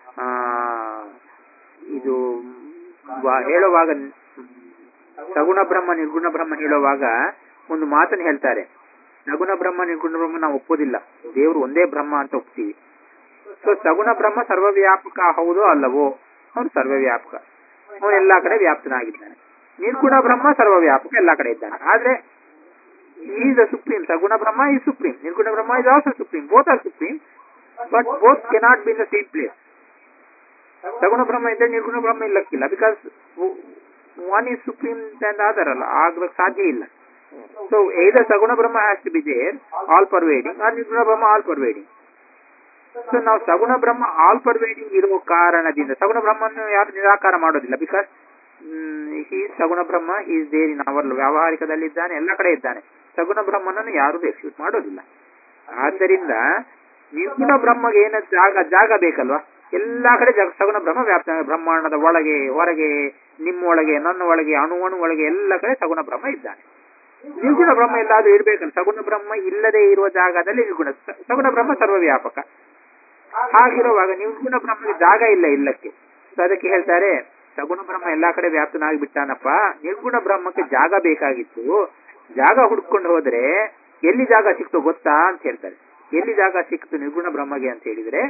ಇದು ವ- ಹೇಳುವಾಗ ಸಗುಣ ಬ್ರಹ್ಮ ನಿರ್ಗುಣ ಬ್ರಹ್ಮ ಹೇಳುವಾಗ ಒಂದು ಮಾತನ್ನು ಹೇಳ್ತಾರೆ ಸಗುಣ ಬ್ರಹ್ಮ ನಿರ್ಗುಣ ಬ್ರಹ್ಮ ನಾವು ಒಪ್ಪೋದಿಲ್ಲ ದೇವರು ಒಂದೇ ಬ್ರಹ್ಮ ಅಂತ ಒಪ್ತೀವಿ ಸೊ ಸಗುಣ ಬ್ರಹ್ಮ ಸರ್ವವ್ಯಾಪಕ ಹೌದೋ ಅಲ್ಲವೋ ಅವನು ಸರ್ವವ್ಯಾಪಕ ಅವನು ಎಲ್ಲಾ ಕಡೆ ವ್ಯಾಪ್ತನಾಗಿದ್ದಾನೆ ನಿರ್ಗುಣ ಬ್ರಹ್ಮ ಸರ್ವವ್ಯಾಪಕ ಎಲ್ಲಾ ಕಡೆ ಇದ್ದಾನೆ ಆದ್ರೆ ಈಸ್ ಅ ಸುಪ್ರೀಂ ಸಗುಣ ಬ್ರಹ್ಮ ಈ supreme nirguna Brahma is also supreme both are supreme but both cannot be in the same place saguna Brahma ಇದ್ದರೆ ನಿರ್ಗುಣ ಬ್ರಹ್ಮ ಇಲ್ಲಕ್ಕಿಲ್ಲ because one is supreme and other ಅಲ್ಲ ಆಗ್ಲಿಕ್ಕೆ ಸಾಧ್ಯ ಇಲ್ಲ so either saguna Brahma has to be there all pervading or nirguna Brahma all pervading so ನಾವು ಸಗುಣ ಬ್ರಹ್ಮ all pervading ಇರುವ ಕಾರಣದಿಂದ ಸಗುಣ ಬ್ರಹ್ಮನ್ನು ಯಾರು ನಿರಾಕಾರ ಮಾಡೋದಿಲ್ಲ because he saguna Brahma is there in our ವ್ಯಾವಹಾರಿಕದಲ್ಲಿ ಇದ್ದಾನೆ ಎಲ್ಲ ಕಡೆ ಇದ್ದಾನೆ ಸಗುಣ ಬ್ರಹ್ಮನನ್ನು ಯಾರು ಎಕ್ಸ್ಕ್ಯೂಸ್ ಮಾಡೋದಿಲ್ಲ ಆದ್ದರಿಂದ ನಿರ್ಗುಣ ಬ್ರಹ್ಮಗೆ ಏನ ಜಾಗ ಜಾಗ ಬೇಕಲ್ವಾ ಎಲ್ಲಾ ಕಡೆ ಜಗ ಸಗುಣ ಬ್ರಹ್ಮ ವ್ಯಾಪ್ತ ಬ್ರಹ್ಮಾಂಡದ ಒಳಗೆ ಹೊರಗೆ ನಿಮ್ಮೊಳಗೆ ನನ್ನ ಒಳಗೆ ಅಣು ಅಣು ಒಳಗೆ ಎಲ್ಲ ಕಡೆ ಸಗುಣ ಬ್ರಹ್ಮ ಇದ್ದಾನೆ ನಿರ್ಗುಣ ಬ್ರಹ್ಮ ಎಲ್ಲಾದ್ರೂ ಇರ್ಬೇಕಲ್ಲ ಸಗುಣ ಬ್ರಹ್ಮ ಇಲ್ಲದೆ ಇರುವ ಜಾಗದಲ್ಲಿ ನಿರ್ಗುಣ ಸ- ಸಗುಣ ಬ್ರಹ್ಮ ಸರ್ವವ್ಯಾಪಕ ಹಾಗಿರುವಾಗ ನಿರ್ಗುಣ ಬ್ರಹ್ಮಗೆ ಜಾಗ ಇಲ್ಲ ಇಲ್ಲಕ್ಕೆ ಸೊ ಅದಕ್ಕೆ ಹೇಳ್ತಾರೆ ಸಗುಣ ಬ್ರಹ್ಮ ಎಲ್ಲಾ ಕಡೆ ವ್ಯಾಪ್ತನಾಗಿ ಬಿಟ್ಟಾನಪ್ಪ ನಿರ್ಗುಣ ಬ್ರಹ್ಮಕ್ಕೆ ಜಾಗ ಬೇಕಾಗಿತ್ತು ಜಾಗ ಹುಡ್ಕೊಂಡು ಹೋದ್ರೆ ಎಲ್ಲಿ ಜಾಗ ಸಿಕ್ತು ಗೊತ್ತಾ ಅಂತ ಹೇಳ್ತಾರೆ ಎಲ್ಲಿ ಜಾಗ ಸಿಕ್ತು ನಿರ್ಗುಣ ಬ್ರಹ್ಮಗೆ ಅಂತ ಹೇಳಿದ್ರೆ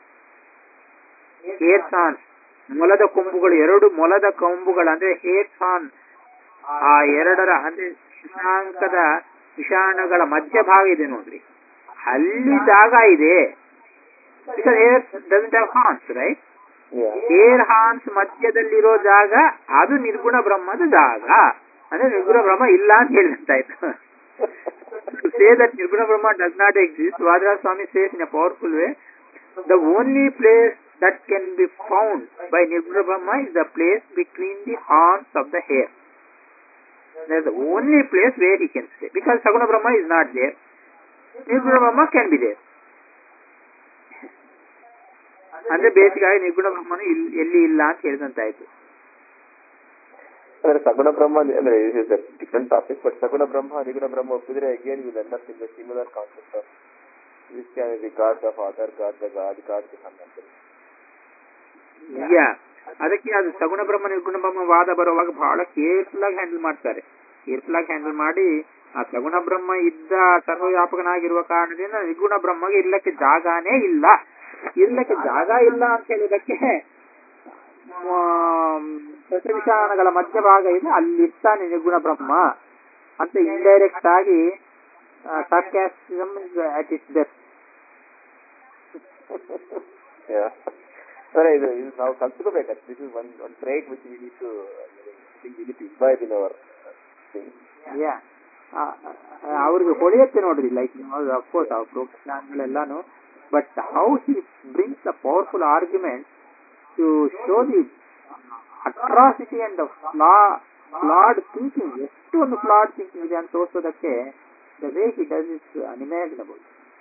ಹೇರ್ಸಾನ್ ಮೊಲದ ಕೊಂಬುಗಳು ಎರಡು ಮೊಲದ ಕೊಂಬುಗಳು ಅಂದ್ರೆ ಹೇರ್ಸಾನ್ ಆ ಎರಡರ ಅಂದ್ರೆ ಶಶಾಂಕದ ವಿಷಾಣಗಳ ಮಧ್ಯಭಾಗ ಇದೆ ನೋಡ್ರಿ ಅಲ್ಲಿ ಜಾಗ ಇದೆ because hare doesn't have horns right hare horns ಮಧ್ಯದಲ್ಲಿರೋ ಜಾಗ ಅದು ನಿರ್ಗುಣ ಬ್ರಹ್ಮದ ಜಾಗ ಅಂದ್ರೆ ನಿರ್ಗುಣ ಬ್ರಹ್ಮ ಇಲ್ಲ ಅಂತ ಹೇಳಿದಂತಾಯ್ತು say that nirguna Brahma does not exist Vadaraja Swami says in a powerful way the only place that can be found by nirguna Brahma is the place between the horns of the hare That's the only place where he can stay. Because Saguna Brahma is not there. Nirguna Brahma can be there. ಅಂದ್ರೆ ಬೇಸಿಗೆ ಆಗಿ ನಿರ್ಗುಣ ಬ್ರಹ್ಮನು ಇಲ್- ಎಲ್ಲಿ ಇಲ್ಲ ಅಂತ ಹೇಳಿದಂತಾಯ್ತು ಅಂದ್ರೆ ಸಗುಣ ಬ್ರಹ್ಮ ಅಂದ್ರೆ is different topic but saguna Brahma nirguna Brahma ಒಪ್ಪಿದ್ರೆ again will end up in the similar concept of Christianity God the father God the God God the son ಅಂತ ಯಾ ಅದಕ್ಕೆ ಅದು ಸಗುಣ ಬ್ರಹ್ಮ ನಿರ್ಗುಣ ಬ್ರಹ್ಮ ವಾದ ಬರುವಾಗ ಬಹಳ ಕೇರ್ಫುಲ್ ಆಗಿ ಹ್ಯಾಂಡಲ್ ಮಾಡ್ತಾರೆ ಕೇರ್ಫುಲ್ ಆಗಿ ಹ್ಯಾಂಡಲ್ ಮಾಡಿ ಆ ಸಗುಣ ಬ್ರಹ್ಮ ಇದ್ದ ಸರ್ವವ್ಯಾಪಕನಾಗಿರುವ ಕಾರಣದಿಂದ ನಿರ್ಗುಣ ಬ್ರಹ್ಮಗೆ ಇರ್ಲಕ್ಕೆ ಜಾಗಾನೇ ಇಲ್ಲ ಇರ್ಲಕ್ಕೆ ಜಾಗ ಇಲ್ಲ ಅಂತ ಹೇಳಿದಕ್ಕೆ ವಿಚಾರಣಗಳ ಮಧ್ಯಭಾಗ ಇದೆ ಅಲ್ಲಿರ್ತಾನೆ ನಿರ್ಗುಣ ಬ್ರಹ್ಮ ಅಂತ ಇಂಡೈರೆಕ್ಟ್ ಆಗಿ ಸಾರ್ಕ್ಯಾಸ್ಟಿಸಮ್ ಅಟ್ ಇಟ್ಸ್ ಬೆಸ್ಟ್ ಅಂದ್ರೆ ಇದು ಇದು ನಾವು ಕಲ್ತ್ಕೋಬೇಕು this is one one trait which we need to think we need to imbibe in our yeah ಅವ್ರಿಗೆ ಹೊಳೆಯುತ್ತೆ ನೋಡ್ರಿ ಲೈಕ್ ಅಫ್ಕೋರ್ಸ್ ಅವ್ರ ಪ್ರೋಗ್ರಾಮ್ಗಳೆಲ್ಲಾನು but how he brings the powerful argument to show the atrocity and ಫ್ಲಾ flawed thinking ಎಷ್ಟು ಒಂದು flawed thinking ಇದೆ ಅಂತ ತೋರಿಸೋದಕ್ಕೆ the way he does is unimaginable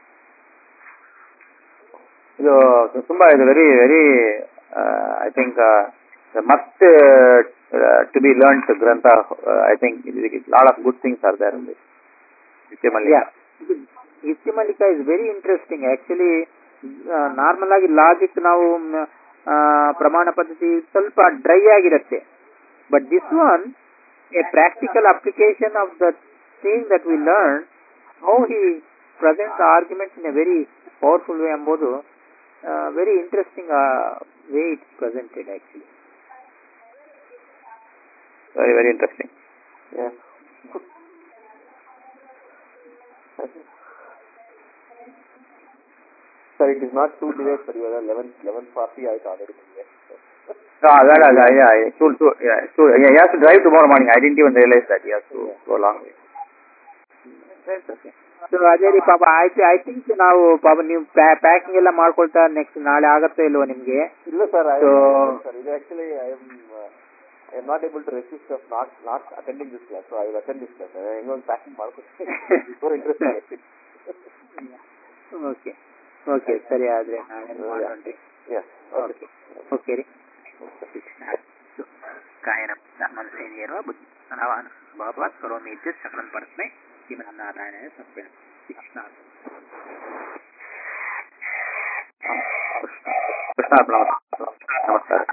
ಇದು ತುಂಬಾ ಇದು very very I think must to be learn ಗ್ರಂಥ I think lot of good things are there ನಿತ್ಯಮಲ್ಲಿ ಯುಕ್ತಿಮಲ್ಲಿಕ is very interesting actually normal ಆಗಿ ಲಾಜಿಕ್ ನಾವು ಮ್, ಆ, ಪ್ರಮಾಣ ಪದ್ಧತಿ ಸ್ವಲ್ಪ ಡ್ರೈ ಆಗಿರುತ್ತೆ but this one a practical application of the thing that we learn how he present the arguments in a very powerful way ಎಂಬುದು very interesting way it's presented actually very very interesting sir it is not too delays sir ಇವಾಗ eleven eleven forty ಆಯ್ತು already ನಿಮಗೆ that, that, yeah, yeah, to, to, yeah, to, yeah, he has to drive tomorrow morning. I didn't even realize that he has to go a long way. So ಅದೇ ರೀ ಪಾಪ ಆಯ್ತು I think ನಾವು ಪಾಪ ನೀವು packing ಎಲ್ಲ ಮಾಡ್ಕೊಳ್ತಾ next ನಾಳೆ ಆಗತ್ತೋ ಇಲ್ವೋ ನಿಮ್ಗೆ ಇಲ್ಲ ಸರ್ ಐ So- ಸರ್ ಇದು actually I am I am not able to resist of not not attending this class so I attend this class ಹೆಂಗೊಂದು ಪ್ಯಾಕಿಂಗ್ ಮಾಡ್ಕೊಡ್ತೀನಿ ಬಿಫೋರ್ ಇಂಟ್ರೆಸ್ಟ್ ಓಕೆ ಓಕೆ ಸರಿ ಆದ್ರೆ ನಾಳೆ ಮಾಡೋಣ್ರಿ ಓಕೆ ಓಕೆ ರೀ ಕಾಯನ ಮನಸ್ಸೇನಿರುವ ಬುದ್ಧಿ ಅನವಾನ ಭಗವತ್ ಕರೋಮಿ ಇತ್ಯ ಸಕಲನ್ ಪರಸ್ಮೈ ಶ್ರೀಮನ್ನಾರಾಯಣ ಸಮರ್ಪಣ ಕೃಷ್ಣ ಕೃಷ್ಣ ನಮಸ್ಕಾರ